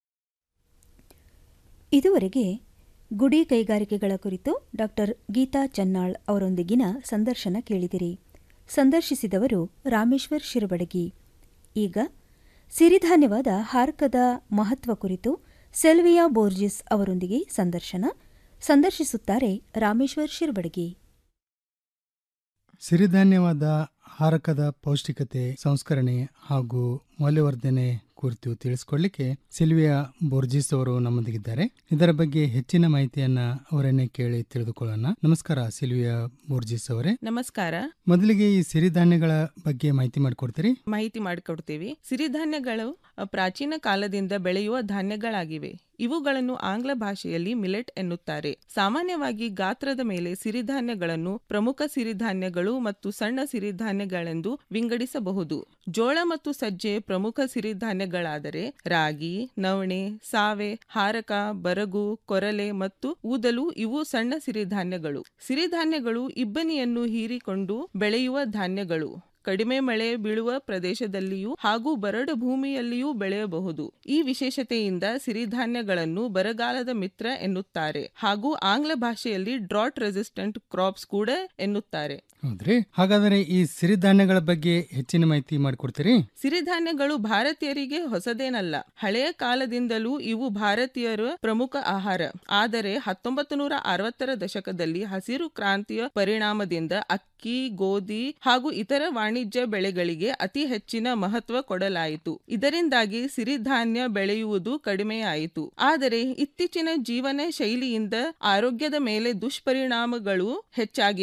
Speaker 21: ಇದುವರೆಗೆ ಗುಡಿ ಕೈಗಾರಿಕೆಗಳ ಕುರಿತು ಡಾಕ್ಟರ್ ಗೀತಾ ಚನ್ನಾಳ್ ಅವರೊಂದಿಗಿನ ಸಂದರ್ಶನ ಕೇಳಿದಿರಿ ಸಂದರ್ಶಿಸಿದವರು ರಾಮೇಶ್ವರ್ ಶಿರಬಡಗಿ ಈಗ ಸಿರಿಧಾನ್ಯವಾದ ಹಾರ್ಕದ ಮಹತ್ವ ಕುರಿತು ಸೆಲ್ವಿಯಾ ಬೋರ್ಜಿಸ್ ಅವರೊಂದಿಗೆ ಸಂದರ್ಶನ ಸಂದರ್ಶಿಸುತ್ತಾರೆ ರಾಮೇಶ್ವರ್ ಶಿರಬಡಗಿ
Speaker 22: ಸಿರಿಧಾನ್ಯವಾದ ಹಾರಕದ ಪೌಷ್ಟಿಕತೆ ಸಂಸ್ಕರಣೆ ಹಾಗೂ ಮೌಲ್ಯವರ್ಧನೆ ಕುರಿತು ತಿಳಿಸ್ಕೊಡ್ಲಿಕ್ಕೆ ಸಿಲ್ವಿಯಾ ಬೋರ್ಜಿಸ್ ಅವರು ನಮ್ಮೊಂದಿಗಿದ್ದಾರೆ ಇದರ ಬಗ್ಗೆ ಹೆಚ್ಚಿನ ಮಾಹಿತಿಯನ್ನ ಅವರನ್ನೇ ಕೇಳಿ ತಿಳಿದುಕೊಳ್ಳೋಣ ನಮಸ್ಕಾರ ಸಿಲ್ವಿಯಾ ಬೋರ್ಜಿಸ್ ಅವರೇ
Speaker 2: ನಮಸ್ಕಾರ
Speaker 22: ಮೊದಲಿಗೆ ಈ ಸಿರಿಧಾನ್ಯಗಳ ಬಗ್ಗೆ ಮಾಹಿತಿ ಮಾಡಿಕೊಡ್ತೀರಿ
Speaker 2: ಮಾಹಿತಿ ಮಾಡಿಕೊಡ್ತೀವಿ ಸಿರಿಧಾನ್ಯಗಳು ಅ, ಪ್ರಾಚೀನ ಕಾಲದಿಂದ ಬೆಳೆಯುವ ಧಾನ್ಯಗಳಾಗಿವೆ ಇವುಗಳನ್ನು ಆಂಗ್ಲ ಭಾಷೆಯಲ್ಲಿ ಮಿಲೆಟ್ ಎನ್ನುತ್ತಾರೆ ಸಾಮಾನ್ಯವಾಗಿ ಗಾತ್ರದ ಮೇಲೆ ಸಿರಿಧಾನ್ಯಗಳನ್ನು ಪ್ರಮುಖ ಸಿರಿಧಾನ್ಯಗಳು ಮತ್ತು ಸಣ್ಣ ಸಿರಿಧಾನ್ಯಗಳೆಂದು ವಿಂಗಡಿಸಬಹುದು ಜೋಳ ಮತ್ತು ಸಜ್ಜೆ ಪ್ರಮುಖ ಸಿರಿಧಾನ್ಯಗಳಾದರೆ ರಾಗಿ ನವಣೆ ಸಾವೆ ಹಾರಕ ಬರಗು ಕೊರಲೆ ಮತ್ತು ಊದಲು ಇವು ಸಣ್ಣ ಸಿರಿಧಾನ್ಯಗಳು ಸಿರಿಧಾನ್ಯಗಳು ಇಬ್ಬನಿಯನ್ನು ಹೀರಿಕೊಂಡು ಬೆಳೆಯುವ ಧಾನ್ಯಗಳು ಕಡಿಮೆ ಮಳೆ ಬೀಳುವ ಪ್ರದೇಶದಲ್ಲಿಯೂ ಹಾಗೂ ಬರಡು ಭೂಮಿಯಲ್ಲಿಯೂ ಬೆಳೆಯಬಹುದು ಈ ವಿಶೇಷತೆಯಿಂದ ಸಿರಿಧಾನ್ಯಗಳನ್ನು ಬರಗಾಲದ ಮಿತ್ರ ಎನ್ನುತ್ತಾರೆ ಹಾಗೂ ಆಂಗ್ಲ ಭಾಷೆಯಲ್ಲಿ ಡ್ರಾಟ್ ರೆಸಿಸ್ಟೆಂಟ್ ಕ್ರಾಪ್ಸ್ ಕೂಡ ಎನ್ನುತ್ತಾರೆ
Speaker 22: ಹೌದ್ರಿ ಹಾಗಾದರೆ ಈ ಸಿರಿಧಾನ್ಯಗಳ ಬಗ್ಗೆ ಹೆಚ್ಚಿನ ಮಾಹಿತಿ ಮಾಡಿಕೊಡ್ತೀರಿ
Speaker 2: ಸಿರಿಧಾನ್ಯಗಳು ಭಾರತೀಯರಿಗೆ ಹೊಸದೇನಲ್ಲ ಹಳೆಯ ಕಾಲದಿಂದಲೂ ಇವು ಭಾರತೀಯರ ಪ್ರಮುಖ ಆಹಾರ ಆದರೆ ಹತ್ತೊಂಬತ್ತು ನೂರ ಅರವತ್ತರ ದಶಕದಲ್ಲಿ ಹಸಿರು ಕ್ರಾಂತಿಯ ಪರಿಣಾಮದಿಂದ ಅಕ್ಕಿ ಗೋಧಿ ಹಾಗೂ ಇತರ ವಾಣಿಜ್ಯ ಬೆಳೆಗಳಿಗೆ ಅತಿ ಹೆಚ್ಚಿನ ಮಹತ್ವ ಕೊಡಲಾಯಿತು ಇದರಿಂದಾಗಿ ಸಿರಿಧಾನ್ಯ ಬೆಳೆಯುವುದು ಕಡಿಮೆಯಾಯಿತು ಆದರೆ ಇತ್ತೀಚಿನ ಜೀವನ ಶೈಲಿಯಿಂದ ಆರೋಗ್ಯದ ಮೇಲೆ ದುಷ್ಪರಿಣಾಮಗಳು ಹೆಚ್ಚಾಗಿವೆ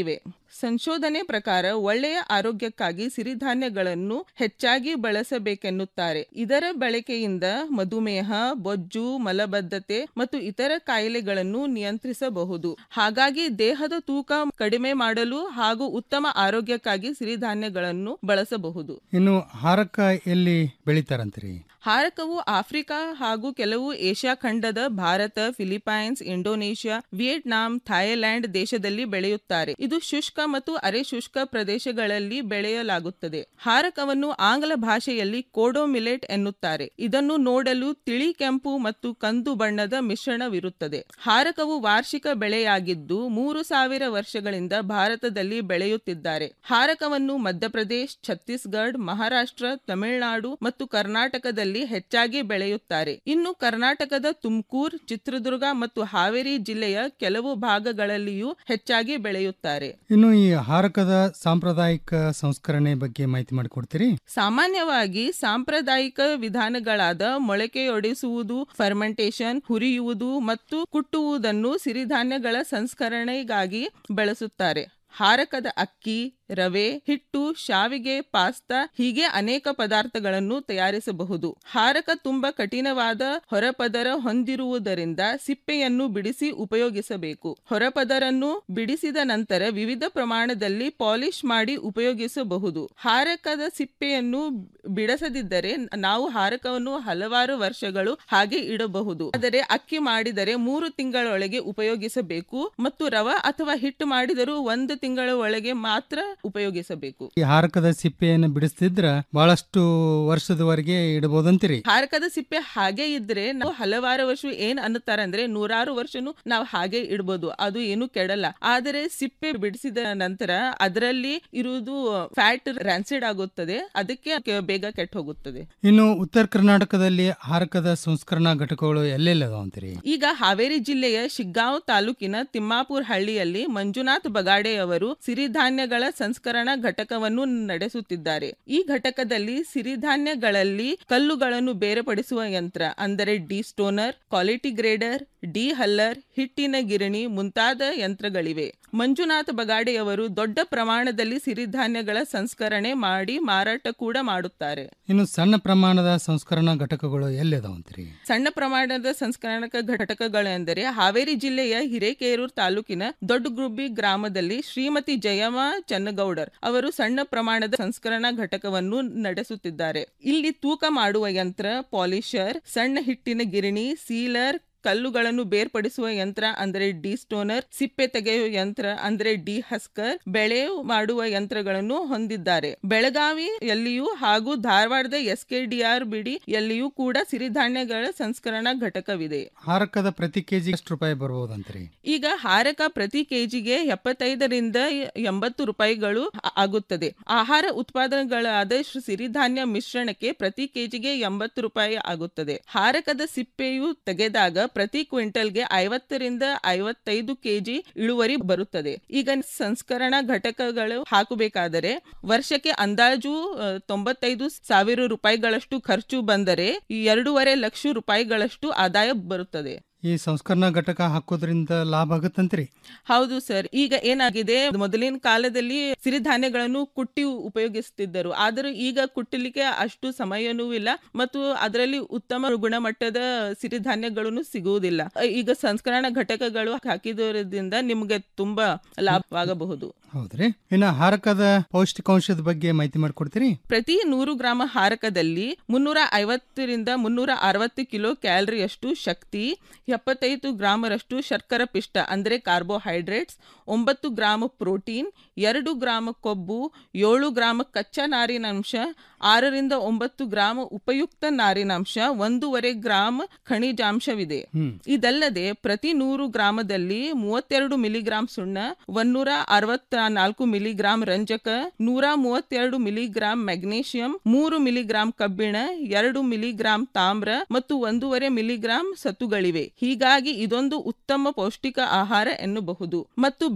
Speaker 2: ಸಂಶೋಧನೆ ಪ್ರಕಾರ ಒಳ್ಳೆಯ ಆರೋಗ್ಯಕ್ಕಾಗಿ ಸಿರಿಧಾನ್ಯಗಳನ್ನು ಹೆಚ್ಚಾಗಿ ಬಳಸಬೇಕೆನ್ನುತ್ತಾರೆ ಇದರ ಬಳಕೆಯಿಂದ ಮಧುಮೇಹ ಬೊಜ್ಜು ಮಲಬದ್ಧತೆ ಮತ್ತು ಇತರ ಕಾಯಿಲೆಗಳನ್ನು ನಿಯಂತ್ರಿಸಬಹುದು ಹಾಗಾಗಿ ದೇಹದ ತೂಕ ಕಡಿಮೆ ಮಾಡಲು ಹಾಗೂ ಉತ್ತಮ ಆರೋಗ್ಯಕ್ಕಾಗಿ ಸಿರಿಧಾನ್ಯಗಳನ್ನು ಬಳಸಬಹುದು
Speaker 22: ಇನ್ನು ಹಾರಕ ಎಲ್ಲಿ ಬೆಳಿತಾರಂತ್ರಿ
Speaker 2: ಹಾರಕವು ಆಫ್ರಿಕಾ ಹಾಗೂ ಕೆಲವು ಏಷ್ಯಾ ಖಂಡದ Bharat Philippines Indonesia Vietnam Thailand ದೇಶದಲ್ಲಿ ಬೆಳೆಯುತ್ತಾರೆ ಇದು ಶುಷ್ಕ ಮತ್ತು ಅರೆ ಶುಷ್ಕ ಪ್ರದೇಶಗಳಲ್ಲಿ ಬೆಳೆಯಲಾಗುತ್ತದೆ ಹಾರಕವನ್ನು ಆಂಗ್ಲ ಭಾಷೆಯಲ್ಲಿ ಕೋಡೋ ಮಿಲೆಟ್ ಎನ್ನುತ್ತಾರೆ ಇದನ್ನು ನೋಡಲು ತಿಳಿ ಕೆಂಪು ಮತ್ತು ಕಂದು ಬಣ್ಣದ ಮಿಶ್ರಣವಿರುತ್ತದೆ ಹಾರಕವು ವಾರ್ಷಿಕ ಬೆಳೆಯಾಗಿದ್ದು ಮೂರು ಸಾವಿರ ವರ್ಷಗಳಿಂದ ಭಾರತದಲ್ಲಿ ಬೆಳೆಯುತ್ತಿದ್ದಾರೆ ಹಾರಕವನ್ನು ಮಧ್ಯಪ್ರದೇಶ್ ಛತ್ತೀಸ್ಗಢ ಮಹಾರಾಷ್ಟ್ರ ತಮಿಳುನಾಡು ಮತ್ತು ಕರ್ನಾಟಕದಲ್ಲಿ ಹೆಚ್ಚಾಗಿ ಬೆಳೆಯುತ್ತಾರೆ ಇನ್ನು ಕರ್ನಾಟಕದ ತುಮಕೂರು ಚಿತ್ರದುರ್ಗ ಮತ್ತು ಹಾವೇರಿ ಜಿಲ್ಲೆಯ ಕೆಲವು ಭಾಗಗಳಲ್ಲಿಯೂ ಹೆಚ್ಚಾಗಿ ಬೆಳೆಯುತ್ತಾರೆ
Speaker 22: ಇನ್ನು ಈ ಹಾರಕದ ಸಾಂಪ್ರದಾಯಿಕ ಸಂಸ್ಕರಣೆ ಬಗ್ಗೆ ಮಾಹಿತಿ ಮಾಡಿಕೊಡ್ತೀರಿ
Speaker 2: ಸಾಮಾನ್ಯವಾಗಿ ಸಾಂಪ್ರದಾಯಿಕ ವಿಧಾನಗಳಾದ ಮೊಳಕೆಯೊಡೆಸುವುದು ಫರ್ಮೆಂಟೇಶನ್ ಹುರಿಯುವುದು ಮತ್ತು ಕುಟ್ಟುವುದನ್ನು ಸಿರಿಧಾನ್ಯಗಳ ಸಂಸ್ಕರಣೆಗಾಗಿ ಬಳಸುತ್ತಾರೆ ಹಾರಕದ ಅಕ್ಕಿ ರವೆ ಹಿಟ್ಟು ಶಾವಿಗೆ ಪಾಸ್ತಾ ಹೀಗೆ ಅನೇಕ ಪದಾರ್ಥಗಳನ್ನು ತಯಾರಿಸಬಹುದು ಹಾರಕ ತುಂಬಾ ಕಠಿಣವಾದ ಹೊರಪದರ ಹೊಂದಿರುವುದರಿಂದ ಸಿಪ್ಪೆಯನ್ನು ಬಿಡಿಸಿ ಉಪಯೋಗಿಸಬೇಕು ಹೊರಪದರನ್ನು ಬಿಡಿಸಿದ ನಂತರ ವಿವಿಧ ಪ್ರಮಾಣದಲ್ಲಿ ಪಾಲಿಶ್ ಮಾಡಿ ಉಪಯೋಗಿಸಬಹುದು ಹಾರಕದ ಸಿಪ್ಪೆಯನ್ನು ಬಿಡಿಸದಿದ್ದರೆ ನಾವು ಹಾರಕವನ್ನು ಹಲವಾರು ವರ್ಷಗಳು ಹಾಗೆ ಇಡಬಹುದು ಆದರೆ ಅಕ್ಕಿ ಮಾಡಿದರೆ ಮೂರು ತಿಂಗಳೊಳಗೆ ಉಪಯೋಗಿಸಬೇಕು ಮತ್ತು ರವ ಅಥವಾ ಹಿಟ್ಟು ಮಾಡಿದರೂ ಒಂದು ತಿಂಗಳ ಒಳಗೆ ಮಾತ್ರ ಉಪಯೋಗಿಸಬೇಕು
Speaker 22: ಈ ಹಾರಕದ ಸಿಪ್ಪೆಯನ್ನು ಬಿಡಿಸ್ತಿದ್ರ ಬಹಳಷ್ಟು ವರ್ಷದವರೆಗೆ ಇಡಬಹುದಂತೀರಿ
Speaker 2: ಹಾರಕದ ಸಿಪ್ಪೆ ಹಾಗೆ ಇದ್ರೆ ನಾವು ಹಲವಾರು ವರ್ಷ ಏನ್ ಅನ್ನುತ್ತಾರೆ ಅಂದ್ರೆ ನೂರಾರು ವರ್ಷನು ನಾವು ಹಾಗೆ ಇಡಬಹುದು ಅದು ಏನು ಕೆಡಲ್ಲ ಆದರೆ ಸಿಪ್ಪೆ ಬಿಡಿಸಿದ ನಂತರ ಅದರಲ್ಲಿ ಇರುವುದು ಫ್ಯಾಟ್ ರ್ಯಾನ್ಸಿಡ್ ಆಗುತ್ತದೆ ಅದಕ್ಕೆ ಕೆ- ಬೇಗ ಕೆಟ್ಟ ಹೋಗುತ್ತದೆ
Speaker 22: ಇನ್ನು ಉತ್ತರ ಕರ್ನಾಟಕದಲ್ಲಿ ಹಾರಕದ ಸಂಸ್ಕರಣಾ ಘಟಕಗಳು ಎಲ್ಲೆಲ್ಲ ಅದಾವಂತೀರಿ
Speaker 2: ಈಗ ಹಾವೇರಿ ಜಿಲ್ಲೆಯ ಶಿಗ್ಗಾಂವ್ ತಾಲೂಕಿನ ತಿಮ್ಮಾಪುರ್ ಹಳ್ಳಿಯಲ್ಲಿ ಮಂಜುನಾಥ್ ಬಗಾಡೆ ಅವರು ಸಿರಿಧಾನ್ಯಗಳ ಸಂಸ್ಕರಣಾ ಘಟಕವನ್ನು ನಡೆಸುತ್ತಿದ್ದಾರೆ ಈ ಘಟಕದಲ್ಲಿ ಸಿರಿಧಾನ್ಯಗಳಲ್ಲಿ ಕಲ್ಲುಗಳನ್ನು ಬೇರ್ಪಡಿಸುವ ಯಂತ್ರ ಅಂದರೆ destoner quality grader dehuller ಹಿಟ್ಟಿನ ಗಿರಣಿ ಮುಂತಾದ ಯಂತ್ರಗಳಿವೆ ಮಂಜುನಾಥ್ ಬಗಾಡೆಯವರು ದೊಡ್ಡ ಪ್ರಮಾಣದಲ್ಲಿ ಸಿರಿಧಾನ್ಯಗಳ ಸಂಸ್ಕರಣೆ ಮಾಡಿ ಮಾರಾಟ ಕೂಡ ಮಾಡುತ್ತಾರೆ
Speaker 22: ಇನ್ನು ಸಣ್ಣ ಪ್ರಮಾಣದ ಸಂಸ್ಕರಣಾ ಘಟಕಗಳು ಎಲ್ಲದಾವಂತೀರಿ
Speaker 2: ಸಣ್ಣ ಪ್ರಮಾಣದ ಸಂಸ್ಕರಣಕ ಘಟಕಗಳೆಂದರೆ ಹಾವೇರಿ ಜಿಲ್ಲೆಯ ಹಿರೇಕೇರೂರು ತಾಲೂಕಿನ ದೊಡ್ಡಗುಬ್ಬಿ ಗ್ರಾಮದಲ್ಲಿ ಶ್ರೀಮತಿ ಜಯಮ್ಮ ಚನ್ನಗೌಡರ್ ಅವರು ಸಣ್ಣ ಪ್ರಮಾಣದ ಸಂಸ್ಕರಣಾ ಘಟಕವನ್ನು ನಡೆಸುತ್ತಿದ್ದಾರೆ ಇಲ್ಲಿ ತೂಕ ಮಾಡುವ ಯಂತ್ರ ಪಾಲಿಶರ್ ಸಣ್ಣ ಹಿಟ್ಟಿನ ಗಿರಣಿ ಸೀಲರ್ ಕಲ್ಲುಗಳನ್ನು ಬೇರ್ಪಡಿಸುವ ಯಂತ್ರ ಅಂದರೆ ಡಿ ಸ್ಟೋನರ್ ಸಿಪ್ಪೆ ತೆಗೆಯುವ ಯಂತ್ರ ಅಂದರೆ ಡಿ ಹಸ್ಕರ್ ಬೆಳೆ ಮಾಡುವ ಯಂತ್ರಗಳನ್ನು ಹೊಂದಿದ್ದಾರೆ ಬೆಳಗಾವಿಯಲ್ಲಿಯೂ ಹಾಗೂ ಧಾರವಾಡದ ಎಸ್ ಕೆ ಡಿ ಆರ್ ಬಿಡಿ ಯಲ್ಲಿಯೂ ಕೂಡ ಸಿರಿಧಾನ್ಯಗಳ ಸಂಸ್ಕರಣಾ ಘಟಕವಿದೆ
Speaker 22: ಹಾರಕದ ಪ್ರತಿ ಕೆಜಿ ಎಷ್ಟು ರೂಪಾಯಿ ಬರ್ಬೋದಂತ್ರಿ
Speaker 2: ಈಗ ಹಾರಕ ಪ್ರತಿ ಕೆಜಿಗೆ ಎಪ್ಪತ್ತೈದರಿಂದ ಎಂಬತ್ತು ರೂಪಾಯಿಗಳು ಆ- ಆಗುತ್ತದೆ ಆಹಾರ ಉತ್ಪಾದನೆಗಳಾದ ಶ್ರೀ- ಸಿರಿಧಾನ್ಯ ಮಿಶ್ರಣಕ್ಕೆ ಪ್ರತಿ ಕೆಜಿಗೆ ಎಂಬತ್ತು ರೂಪಾಯಿ ಆಗುತ್ತದೆ ಹಾರಕದ ಸಿಪ್ಪೆಯು ತೆಗೆದಾಗ ಪ್ರತಿ ಕ್ವಿಂಟಲ್ಗೆ ಐವತ್ತರಿಂದ ಐವತ್ತೈದು ಕೆಜಿ ಇಳುವರಿ ಬರುತ್ತದೆ ಈಗ ಸಂಸ್ಕರಣಾ ಘಟಕಗಳು ಹಾಕಬೇಕಾದರೆ ವರ್ಷಕ್ಕೆ ಅಂದಾಜು ಆ, ತೊಂಬತ್ತೈದು ಸಾವಿರ ರೂಪಾಯಿಗಳಷ್ಟು ಖರ್ಚು ಬಂದರೆ ಈ ಎರಡೂವರೆ ಲಕ್ಷ ರೂಪಾಯಿಗಳಷ್ಟು ಆದಾಯ ಬರುತ್ತದೆ
Speaker 22: ಈ ಸಂಸ್ಕರಣಾ ಘಟಕ ಹಾಕೋದ್ರಿಂದ ಲಾಭ ಆಗತ್ತಂತ್ರಿ
Speaker 2: ಹೌದು ಸರ್ ಈಗ ಏನಾಗಿದೆ ಮೊದಲಿನ ಕಾಲದಲ್ಲಿ ಸಿರಿಧಾನ್ಯಗಳನ್ನು ಕುಟ್ಟಿ ಉಪಯೋಗಿಸುತ್ತಿದ್ದರು ಆದರೂ ಈಗ ಕುಟ್ಟಲಿಕ್ಕೆ ಅಷ್ಟು ಸಮಯನೂ ಇಲ್ಲ ಮತ್ತು ಅದರಲ್ಲಿ ಉತ್ತಮ ಗುಣಮಟ್ಟದ ಸಿರಿಧಾನ್ಯಗಳನ್ನು ಸಿಗುವುದಿಲ್ಲ ಈಗ ಸಂಸ್ಕರಣಾ ಘಟಕಗಳು ಹಾಕಿದರಿಂದ ನಿಮಗೆ ತುಂಬಾ ಲಾಭವಾಗಬಹುದು
Speaker 22: ಹೌದ್ರಿ ಇನ್ನು ಹಾರಕದ ಪೌಷ್ಟಿಕಾಂಶದ ಬಗ್ಗೆ ಮಾಹಿತಿ ಮಾಡಿಕೊಡ್ತೀರಿ
Speaker 2: ಪ್ರತಿ ನೂರು ಗ್ರಾಮ ಹಾರಕದಲ್ಲಿ ಮುನ್ನೂರ ಐವತ್ತರಿಂದ ಮುನ್ನೂರ ಅರವತ್ತು ಕಿಲೋ ಕ್ಯಾಲರಿಯಷ್ಟು ಶಕ್ತಿ ಎಪ್ಪತ್ತೈದು ಗ್ರಾಮರಷ್ಟು ಶರ್ಕರ ಪಿಷ್ಟ ಅಂದರೆ ಕಾರ್ಬೋಹೈಡ್ರೇಟ್ಸ್ ಒಂಬತ್ತು ಗ್ರಾಮ ಪ್ರೋಟೀನ್ ಎರಡು ಗ್ರಾಮ ಕೊಬ್ಬು ಏಳು ಗ್ರಾಮ ಕಚ್ಚಾ ನಾರಿನಾಂಶ ಆರರಿಂದ ಒಂಬತ್ತು ಗ್ರಾಮ ಉಪಯುಕ್ತ ನಾರಿನಾಂಶ ಒಂದೂವರೆ ಗ್ರಾಮ್ ಖನಿಜಾಂಶವಿದೆ ಇದಲ್ಲದೆ ಪ್ರತಿ ನೂರು ಗ್ರಾಮದಲ್ಲಿ ಮೂವತ್ತೆರಡು ಮಿಲಿಗ್ರಾಂ ಸುಣ್ಣ ಒಂದೂರ ಅರವತ್ತ ನಾಲ್ಕು ಮಿಲಿಗ್ರಾಂ ರಂಜಕ ನೂರ ಮೂವತ್ತೆರಡು ಮಿಲಿಗ್ರಾಂ ಮೆಗ್ನೀಷಿಯಂ ಮೂರು ಮಿಲಿಗ್ರಾಂ ಕಬ್ಬಿಣ ಎರಡು ಮಿಲಿಗ್ರಾಂ ತಾಮ್ರ ಮತ್ತು ಒಂದೂವರೆ ಮಿಲಿಗ್ರಾಂ ಸತ್ತುಗಳಿವೆ ಹೀಗಾಗಿ ಇದೊಂದು ಉತ್ತಮ ಪೌಷ್ಟಿಕ ಆಹಾರ ಎನ್ನಬಹುದು ಮತ್ತು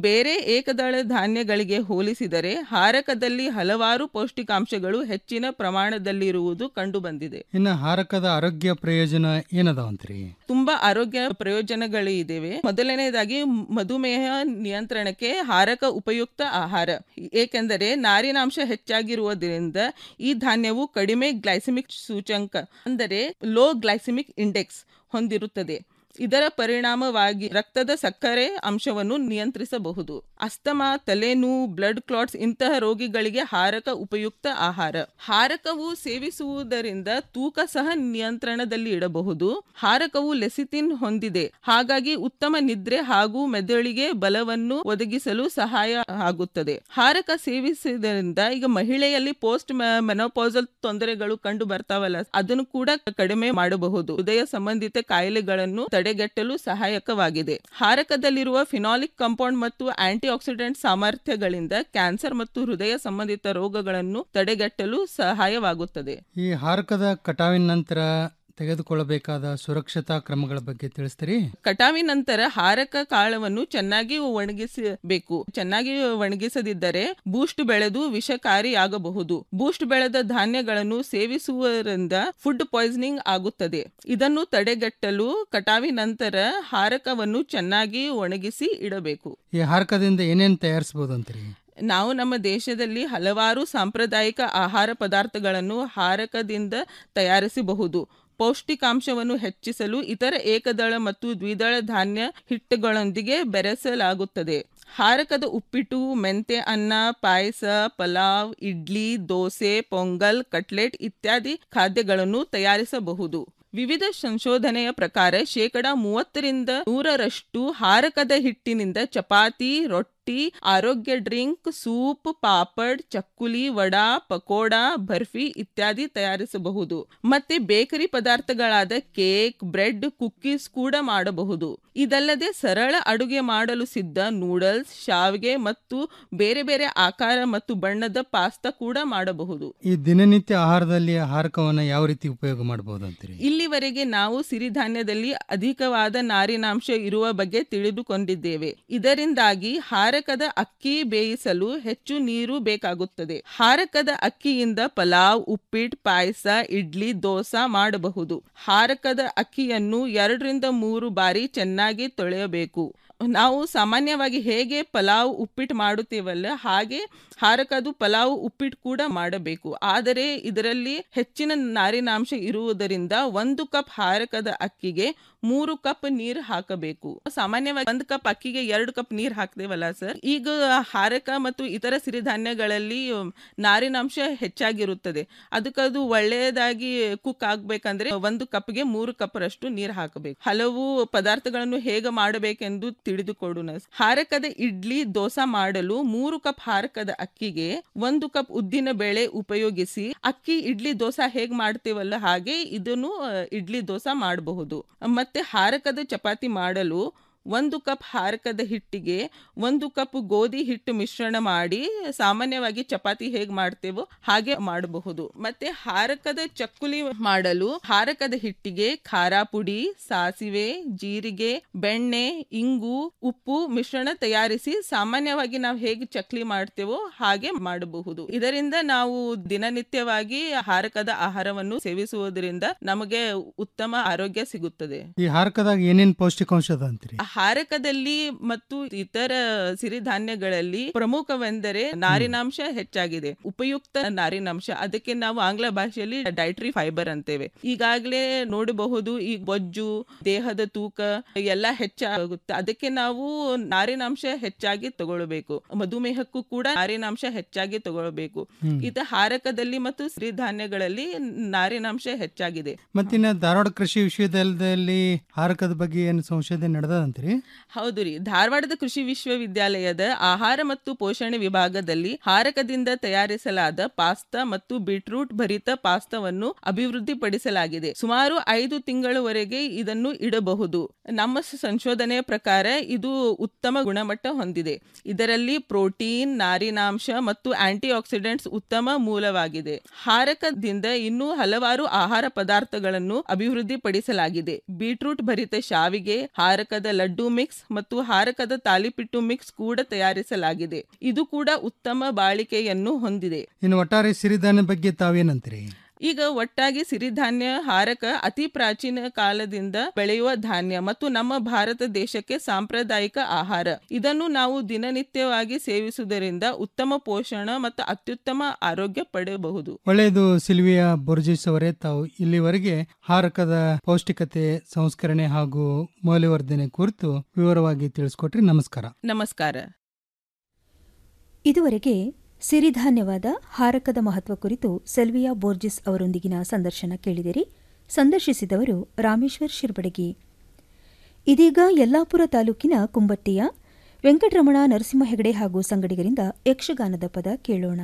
Speaker 2: ಬೇರೆ ಏಕದಳ ಧಾನ್ಯಗಳಿಗೆ ಹೋಲಿಸಿದರೆ ಹಾರಕದಲ್ಲಿ ಹಲವಾರು ಪೌಷ್ಟಿಕಾಂಶಗಳು ಹೆಚ್ಚಿನ ಪ್ರಮಾಣದಲ್ಲಿರುವುದು ಕಂಡುಬಂದಿದೆ
Speaker 22: ಇನ್ನು ಹಾರಕದ ಆರೋಗ್ಯ ಪ್ರಯೋಜನ ಏನದಾವಂತ್ರಿ
Speaker 2: ತುಂಬಾ ಆರೋಗ್ಯ ಪ್ರಯೋಜನಗಳು ಇದಾವೆ ಮೊದಲನೇದಾಗಿ ಮಧುಮೇಹ ನಿಯಂತ್ರಣಕ್ಕೆ ಹಾರಕ ಉಪಯುಕ್ತ ಆಹಾರ ಏಕೆಂದರೆ ನಾರಿನಾಂಶ ಹೆಚ್ಚಾಗಿರುವುದರಿಂದ ಈ ಧಾನ್ಯವು ಕಡಿಮೆ ಗ್ಲೈಸೆಮಿಕ್ ಸೂಚಂಕ ಅಂದರೆ ಲೋ ಗ್ಲೈಸೆಮಿಕ್ ಇಂಡೆಕ್ಸ್ ಹೊಂದಿರುತ್ತದೆ ಇದರ ಪರಿಣಾಮವಾಗಿ ರಕ್ತದ ಸಕ್ಕರೆ ಅಂಶವನ್ನು ನಿಯಂತ್ರಿಸಬಹುದು ಅಸ್ತಮಾ ತಲೆನೋವು ಬ್ಲಡ್ ಕ್ಲಾಟ್ಸ್ ಇಂತಹ ರೋಗಿಗಳಿಗೆ ಹಾರಕ ಉಪಯುಕ್ತ ಆಹಾರ ಹಾರಕವು ಸೇವಿಸುವುದರಿಂದ ತೂಕ ಸಹ ನಿಯಂತ್ರಣದಲ್ಲಿ ಇಡಬಹುದು ಹಾರಕವು ಲೆಸಿತಿನ್ ಹೊಂದಿದೆ ಹಾಗಾಗಿ ಉತ್ತಮ ನಿದ್ರೆ ಹಾಗೂ ಮೆದುಳಿಗೆ ಬಲವನ್ನು ಒದಗಿಸಲು ಸಹಾಯ ಆಗುತ್ತದೆ ಹಾರಕ ಸೇವಿಸುವುದರಿಂದ ಈಗ ಮಹಿಳೆಯಲ್ಲಿ ಪೋಸ್ಟ್ ಮೆನೋಪಾಸಲ್ ತೊಂದರೆಗಳು ಕಂಡು ಬರ್ತಾವಲ್ಲ ಅದನ್ನು ಕೂಡ ಕಡಿಮೆ ಮಾಡಬಹುದು ಹೃದಯ ಸಂಬಂಧಿತ ಕಾಯಿಲೆಗಳನ್ನು ತಡೆಗಟ್ಟಲು ಸಹಾಯಕವಾಗಿದೆ ಹಾರಕದಲ್ಲಿರುವ ಫಿನಾಲಿಕ್ ಕಾಂಪೌಂಡ್ ಮತ್ತು ಆಂಟಿ ಆಕ್ಸಿಡೆಂಟ್ ಸಾಮರ್ಥ್ಯಗಳಿಂದ ಕ್ಯಾನ್ಸರ್ ಮತ್ತು ಹೃದಯ ಸಂಬಂಧಿತ ರೋಗಗಳನ್ನು ತಡೆಗಟ್ಟಲು ಸಹಾಯವಾಗುತ್ತದೆ
Speaker 22: ಈ ಹಾರಕದ ಕಟಾವಿನ ನಂತರ ತೆಗೆದುಕೊಳ್ಳಬೇಕಾದ ಸುರಕ್ಷತಾ ಕ್ರಮಗಳ ಬಗ್ಗೆ ತಿಳಿಸ್ತೀರಿ
Speaker 2: ಕಟಾವಿನ ನಂತರ ಹಾರಕ ಕಾಳವನ್ನು ಚೆನ್ನಾಗಿ ಒಣಗಿಸಬೇಕು ಚೆನ್ನಾಗಿ ಒಣಗಿಸದಿದ್ದರೆ ಬೂಸ್ಟ್ ಬೆಳೆದು ವಿಷಕಾರಿಯಾಗಬಹುದು ಬೂಸ್ಟ್ ಬೆಳೆದ ಧಾನ್ಯಗಳನ್ನು ಸೇವಿಸುವುದರಿಂದ ಫುಡ್ ಪಾಯ್ಸನಿಂಗ್ ಆಗುತ್ತದೆ ಇದನ್ನು ತಡೆಗಟ್ಟಲು ಕಟಾವಿನ ನಂತರ ಹಾರಕವನ್ನು ಚೆನ್ನಾಗಿ ಒಣಗಿಸಿ ಇಡಬೇಕು
Speaker 22: ಈ ಹಾರಕದಿಂದ ಏನೇನ್ ತಯಾರಿಸಬಹುದು ಅಂತೀರಿ
Speaker 2: ನಾವು ನಮ್ಮ ದೇಶದಲ್ಲಿ ಹಲವಾರು ಸಾಂಪ್ರದಾಯಿಕ ಆಹಾರ ಪದಾರ್ಥಗಳನ್ನು ಹಾರಕದಿಂದ ತಯಾರಿಸಬಹುದು ಪೌಷ್ಟಿಕಾಂಶವನ್ನು ಹೆಚ್ಚಿಸಲು ಇತರ ಏಕದಳ ಮತ್ತು ದ್ವಿದಳ ಧಾನ್ಯ ಹಿಟ್ಟುಗಳೊಂದಿಗೆ ಬೆರೆಸಲಾಗುತ್ತದೆ ಹಾರಕದ ಉಪ್ಪಿಟ್ಟು ಮೆಂತೆ ಅನ್ನ ಪಾಯಸ ಪಲಾವ್ ಇಡ್ಲಿ ದೋಸೆ ಪೊಂಗಲ್ ಕಟ್ಲೆಟ್ ಇತ್ಯಾದಿ ಖಾದ್ಯಗಳನ್ನು ತಯಾರಿಸಬಹುದು ವಿವಿಧ ಸಂಶೋಧನೆಯ ಪ್ರಕಾರ ಶೇಕಡ ಮೂವತ್ತರಿಂದ ನೂರರಷ್ಟು ಹಾರಕದ ಹಿಟ್ಟಿನಿಂದ ಚಪಾತಿ ರೊಟ್ಟಿ ಆರೋಗ್ಯ ಡ್ರಿಂಕ್ ಸೂಪ್ ಪಾಪಡ್ ಚಕ್ಕುಲಿ ವಡಾ ಪಕೋಡಾ ಬರ್ಫಿ ಇತ್ಯಾದಿ ತಯಾರಿಸಬಹುದು ಮತ್ತೆ ಬೇಕರಿ ಪದಾರ್ಥಗಳಾದ ಕೇಕ್ ಬ್ರೆಡ್ ಕುಕ್ಕೀಸ್ ಕೂಡ ಮಾಡಬಹುದು ಇದಲ್ಲದೆ ಸರಳ ಅಡುಗೆ ಮಾಡಲು ಸಿದ್ಧ ನೂಡಲ್ಸ್ ಶಾವಿಗೆ ಮತ್ತು ಬೇರೆ ಬೇರೆ ಆಕಾರ ಮತ್ತು ಬಣ್ಣದ ಪಾಸ್ತಾ ಕೂಡ ಮಾಡಬಹುದು
Speaker 22: ಈ ದಿನನಿತ್ಯ ಆಹಾರದಲ್ಲಿ ಹಾರಕವನ್ನ ಯಾವ ರೀತಿ ಉಪಯೋಗ ಮಾಡಬಹುದು ಅಂತೀರಿ
Speaker 2: ಇಲ್ಲಿವರೆಗೆ ನಾವು ಸಿರಿಧಾನ್ಯದಲ್ಲಿ ಅಧಿಕವಾದ ನಾರಿನಾಂಶ ಇರುವ ಬಗ್ಗೆ ತಿಳಿದುಕೊಂಡಿದ್ದೇವೆ ಇದರಿಂದಾಗಿ ಹಾರಕದ ಅಕ್ಕಿ ಬೇಯಿಸಲು ಹೆಚ್ಚು ನೀರು ಬೇಕಾಗುತ್ತದೆ ಹಾರಕದ ಅಕ್ಕಿಯಿಂದ ಪಲಾವ್ ಉಪ್ಪಿಟ್ಟು ಪಾಯಸ ಇಡ್ಲಿ ದೋಸಾ ಮಾಡಬಹುದು ಹಾರಕದ ಅಕ್ಕಿಯನ್ನು ಎರಡರಿಂದ ಮೂರು ಬಾರಿ ಚೆನ್ನಾಗಿ ತೊಳೆಯಬೇಕು ನಾವು ಸಾಮಾನ್ಯವಾಗಿ ಹೇಗೆ ಪಲಾವ್ ಉಪ್ಪಿಟ್ಟು ಮಾಡುತ್ತೇವಲ್ಲ ಹಾಗೆ ಹಾರಕದು ಪಲಾವ್ ಉಪ್ಪಿಟ್ಟು ಕೂಡ ಮಾಡಬೇಕು ಆದರೆ ಇದರಲ್ಲಿ ಹೆಚ್ಚಿನ ನಾರಿನಾಂಶ ಇರುವುದರಿಂದ ಒಂದು ಕಪ್ ಹಾರಕದ ಅಕ್ಕಿಗೆ ಮೂರು ಕಪ್ ನೀರು ಹಾಕಬೇಕು ಸಾಮಾನ್ಯವಾಗಿ ಒಂದು ಕಪ್ ಅಕ್ಕಿಗೆ ಎರಡು ಕಪ್ ನೀರು ಹಾಕ್ತೇವಲ್ಲ ಸರ್ ಈಗ ಹಾರಕ ಮತ್ತು ಇತರ ಸಿರಿಧಾನ್ಯಗಳಲ್ಲಿ ನಾರಿನಾಂಶ ಹೆಚ್ಚಾಗಿರುತ್ತದೆ ಅದಕ್ಕದು ಒಳ್ಳೆಯದಾಗಿ ಕುಕ್ ಆಗ್ಬೇಕಂದ್ರೆ ಒಂದು ಕಪ್ಗೆ ಮೂರು ಕಪ್ ರಷ್ಟು ನೀರು ಹಾಕಬೇಕು ಹಲವು ಪದಾರ್ಥಗಳನ್ನು ಹೇಗೆ ಮಾಡಬೇಕೆಂದು ತಿಳಿದುಕೊಡೋಣ ಹಾರಕದ ಇಡ್ಲಿ ದೋಸಾ ಮಾಡಲು ಮೂರು ಕಪ್ ಹಾರಕದ ಅಕ್ಕಿಗೆ ಒಂದು ಕಪ್ ಉದ್ದಿನ ಬೇಳೆ ಉಪಯೋಗಿಸಿ ಅಕ್ಕಿ ಇಡ್ಲಿ ದೋಸಾ ಹೇಗ್ ಮಾಡ್ತೇವಲ್ಲ ಹಾಗೆ ಇದನ್ನು ಇಡ್ಲಿ ದೋಸಾ ಮಾಡಬಹುದು ಮತ್ತೆ ಹಾರಕದ ಚಪಾತಿ ಮಾಡಲು ಒಂದು ಕಪ್ ಹಾರಕದ ಹಿಟ್ಟಿಗೆ ಒಂದು ಕಪ್ ಗೋಧಿ ಹಿಟ್ಟು ಮಿಶ್ರಣ ಮಾಡಿ ಸಾಮಾನ್ಯವಾಗಿ ಚಪಾತಿ ಹೇಗೆ ಮಾಡ್ತೇವೋ ಹಾಗೆ ಮಾಡಬಹುದು ಮತ್ತೆ ಹಾರಕದ ಚಕ್ಕುಲಿ ಮಾಡಲು ಹಾರಕದ ಹಿಟ್ಟಿಗೆ ಖಾರ ಪುಡಿ ಸಾಸಿವೆ ಜೀರಿಗೆ ಬೆಣ್ಣೆ ಇಂಗು ಉಪ್ಪು ಮಿಶ್ರಣ ತಯಾರಿಸಿ ಸಾಮಾನ್ಯವಾಗಿ ನಾವು ಹೇಗೆ ಚಕ್ಲಿ ಮಾಡ್ತೇವೋ ಹಾಗೆ ಮಾಡಬಹುದು ಇದರಿಂದ ನಾವು ದಿನನಿತ್ಯವಾಗಿ ಹಾರಕದ ಆಹಾರವನ್ನು ಸೇವಿಸುವುದರಿಂದ ನಮಗೆ ಉತ್ತಮ ಆರೋಗ್ಯ ಸಿಗುತ್ತದೆ
Speaker 22: ಈ ಹಾರಕದಾಗ ಏನೇನ್ ಪೌಷ್ಟಿಕಾಂಶ ಅದ ಅಂತೀರಿ
Speaker 2: ಹಾರಕದಲ್ಲಿ ಮತ್ತು ಇತರ ಸಿರಿಧಾನ್ಯಗಳಲ್ಲಿ ಪ್ರಮುಖವೆಂದರೆ ನಾರಿನಾಂಶ ಹೆಚ್ಚಾಗಿದೆ ಉಪಯುಕ್ತ ನಾರಿನಾಂಶ ಅದಕ್ಕೆ ನಾವು ಆಂಗ್ಲ ಭಾಷೆಯಲ್ಲಿ ಡೈಟ್ರಿ ಫೈಬರ್ ಅಂತೇವೆ ಈಗಾಗಲೇ ನೋಡಬಹುದು ಈ ಬೊಜ್ಜು ದೇಹದ ತೂಕ ಎಲ್ಲ ಹೆಚ್ಚಾಗುತ್ತೆ ಅದಕ್ಕೆ ನಾವು ನಾರಿನಾಂಶ ಹೆಚ್ಚಾಗಿ ತಗೊಳ್ಬೇಕು ಮಧುಮೇಹಕ್ಕೂ ಕೂಡ ನಾರಿನಾಂಶ ಹೆಚ್ಚಾಗಿ ತಗೊಳ್ಬೇಕು
Speaker 22: ಹ್ಮ್.
Speaker 2: ಇತ ಹಾರಕದಲ್ಲಿ ಮತ್ತು ಸಿರಿಧಾನ್ಯಗಳಲ್ಲಿ ನಾರಿನಾಂಶ ಹೆಚ್ಚಾಗಿದೆ
Speaker 22: ಮತ್ತಿನ್ನ ಧಾರವಾಡ ಕೃಷಿ ವಿಶ್ವವಿದ್ಯಾಲಯದಲ್ಲಿ ಹಾರಕದ ಬಗ್ಗೆ ಏನು ಸಂಶೋಧನೆ ನಡೆದಂತ್ರಿ
Speaker 2: ಹೌದು ರೀ ಧಾರವಾಡದ ಕೃಷಿ ವಿಶ್ವವಿದ್ಯಾಲಯದ ಆಹಾರ ಮತ್ತು ಪೋಷಣೆ ವಿಭಾಗದಲ್ಲಿ ಹಾರಕದಿಂದ ತಯಾರಿಸಲಾದ ಪಾಸ್ತಾ ಮತ್ತು ಬೀಟ್ರೂಟ್ ಭರಿತ ಪಾಸ್ತಾವನ್ನು ಅಭಿವೃದ್ಧಿಪಡಿಸಲಾಗಿದೆ ಸುಮಾರು ಐದು ತಿಂಗಳವರೆಗೆ ಇದನ್ನು ಇಡಬಹುದು ನಮ್ಮ ಸಂಶೋಧನೆಯ ಪ್ರಕಾರ ಇದು ಉತ್ತಮ ಗುಣಮಟ್ಟ ಹೊಂದಿದೆ ಇದರಲ್ಲಿ ಪ್ರೋಟೀನ್ ನಾರಿನಾಂಶ ಮತ್ತು ಆಂಟಿ ಆಕ್ಸಿಡೆಂಟ್ಸ್ ಉತ್ತಮ ಮೂಲವಾಗಿದೆ ಹಾರಕದಿಂದ ಇನ್ನೂ ಹಲವಾರು ಆಹಾರ ಪದಾರ್ಥಗಳನ್ನು ಅಭಿವೃದ್ಧಿಪಡಿಸಲಾಗಿದೆ ಬೀಟ್ರೂಟ್ ಭರಿತ ಶಾವಿಗೆ ಹಾರಕದ ಲಡ್ಡು ಲಡ್ಡು ಮಿಕ್ಸ್ ಮತ್ತು ಹಾರಕದ ತಾಲಿಪಿಟ್ಟು ಮಿಕ್ಸ್ ಕೂಡ ತಯಾರಿಸಲಾಗಿದೆ ಇದು ಕೂಡ ಉತ್ತಮ ಬಾಳಿಕೆಯನ್ನು ಹೊಂದಿದೆ
Speaker 22: ಇನ್ನು ಒಟ್ಟಾರೆ ಸಿರಿಧಾನ್ಯ ಬಗ್ಗೆ ತಾವೇನಂತೀರಿ
Speaker 2: ಈಗ ಒಟ್ಟಾಗಿ ಸಿರಿಧಾನ್ಯ ಹಾರಕ ಅತಿ ಪ್ರಾಚೀನ ಕಾಲದಿಂದ ಬೆಳೆಯುವ ಧಾನ್ಯ ಮತ್ತು ನಮ್ಮ ಭಾರತ ದೇಶಕ್ಕೆ ಸಾಂಪ್ರದಾಯಿಕ ಆಹಾರ ಇದನ್ನು ನಾವು ದಿನನಿತ್ಯವಾಗಿ ಸೇವಿಸುವುದರಿಂದ ಉತ್ತಮ ಪೋಷಣ ಮತ್ತು ಅತ್ಯುತ್ತಮ ಆರೋಗ್ಯ ಪಡೆಯಬಹುದು
Speaker 22: ಒಳ್ಳೆಯದು ಸಿಲ್ವಿಯಾ ಬೊರ್ಜಿಸ್ ಅವರೇ ತಾವು ಇಲ್ಲಿವರೆಗೆ ಹಾರಕದ ಪೌಷ್ಟಿಕತೆ ಸಂಸ್ಕರಣೆ ಹಾಗೂ ಮೌಲ್ಯವರ್ಧನೆ ಕುರಿತು ವಿವರವಾಗಿ ತಿಳಿಸ್ಕೊಟ್ರಿ ನಮಸ್ಕಾರ
Speaker 2: ನಮಸ್ಕಾರ
Speaker 21: ಇದುವರೆಗೆ ಸಿರಿಧಾನ್ಯವಾದ ಹಾರಕದ ಮಹತ್ವ ಕುರಿತು ಸೆಲ್ವಿಯಾ ಬೋರ್ಜಿಸ್ ಅವರೊಂದಿಗಿನ ಸಂದರ್ಶನ ಕೇಳಿದಿರಿ ಸಂದರ್ಶಿಸಿದವರು ರಾಮೇಶ್ವರ್ ಶಿರ್ಬಡಗಿ ಇದೀಗ ಯಲ್ಲಾಪುರ ತಾಲೂಕಿನ ಕುಂಬಟ್ಟಿಯ ವೆಂಕಟರಮಣ ನರಸಿಂಹ ಹೆಗಡೆ ಹಾಗೂ ಸಂಗಡಿಗರಿಂದ ಯಕ್ಷಗಾನದ ಪದ ಕೇಳೋಣ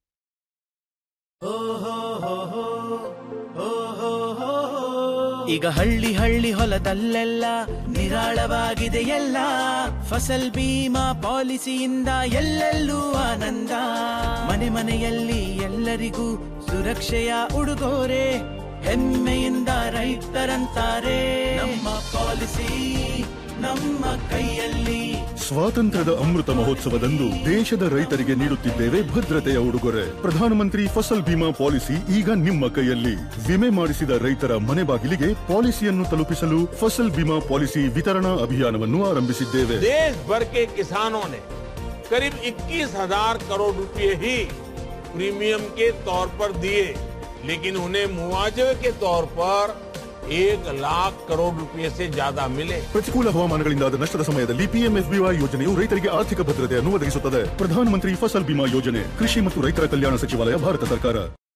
Speaker 3: ಈಗ ಹಳ್ಳಿ ಹಳ್ಳಿ ಹೊಲದಲ್ಲೆಲ್ಲ ನಿರಾಳವಾಗಿದೆ ಎಲ್ಲ ಫಸಲ್ ಬೀಮಾ ಪಾಲಿಸಿಯಿಂದ ಎಲ್ಲೆಲ್ಲೂ ಆನಂದ ಮನೆ ಮನೆಯಲ್ಲಿ ಎಲ್ಲರಿಗೂ ಸುರಕ್ಷೆಯ ಉಡುಗೊರೆ ಹೆಮ್ಮೆಯಿಂದ ರೈತರಂತಾರೆ ನಮ್ಮ ಪಾಲಿಸಿ ನಮ್ಮ ಕೈಯಲ್ಲಿ
Speaker 5: ಸ್ವಾತಂತ್ರ್ಯದ ಅಮೃತ ಮಹೋತ್ಸವದಂದು ದೇಶದ ರೈತರಿಗೆ ನೀಡುತ್ತಿದ್ದೇವೆ ಭದ್ರತೆಯ ಉಡುಗೊರೆ ಪ್ರಧಾನಮಂತ್ರಿ ಫಸಲ್ ಬಿಮಾ ಪಾಲಿಸಿ ಈಗ ನಿಮ್ಮ ಕೈಯಲ್ಲಿ ವಿಮೆ ಮಾಡಿಸಿದ ರೈತರ ಮನೆ ಬಾಗಿಲಿಗೆ ಪಾಲಿಸಿಯನ್ನು ತಲುಪಿಸಲು ಫಸಲ್ ಬಿಮಾ ಪಾಲಿಸಿ ವಿತರಣಾ ಅಭಿಯಾನವನ್ನು ಆರಂಭಿಸಿದ್ದೇವೆ
Speaker 6: देश भर के किसानों ने करीब 21,000 करोड़ रुपए ही प्रीमियम के तौर पर दिए लेकिन उन्हें मुआवजे के तौर पर एक लाख करोड़ रुपए से ज्यादा मिले
Speaker 5: ಪ್ರತಿಕೂಲ ಹವಾಮಾನಗಳಿಂದಾದ ನಷ್ಟದ ಸಮಯದಲ್ಲಿ ಪಿಎಂಎಫ್ಬಿವೈ ಯೋಜನೆಯು ರೈತರಿಗೆ ಆರ್ಥಿಕ ಭದ್ರತೆಯನ್ನು ಒದಗಿಸುತ್ತದೆ ಪ್ರಧಾನಮಂತ್ರಿ ಫಸಲ್ ಬಿಮಾ ಯೋಜನೆ ಕೃಷಿ ಮತ್ತು ರೈತರ ಕಲ್ಯಾಣ ಸಚಿವಾಲಯ ಭಾರತ ಸರ್ಕಾರ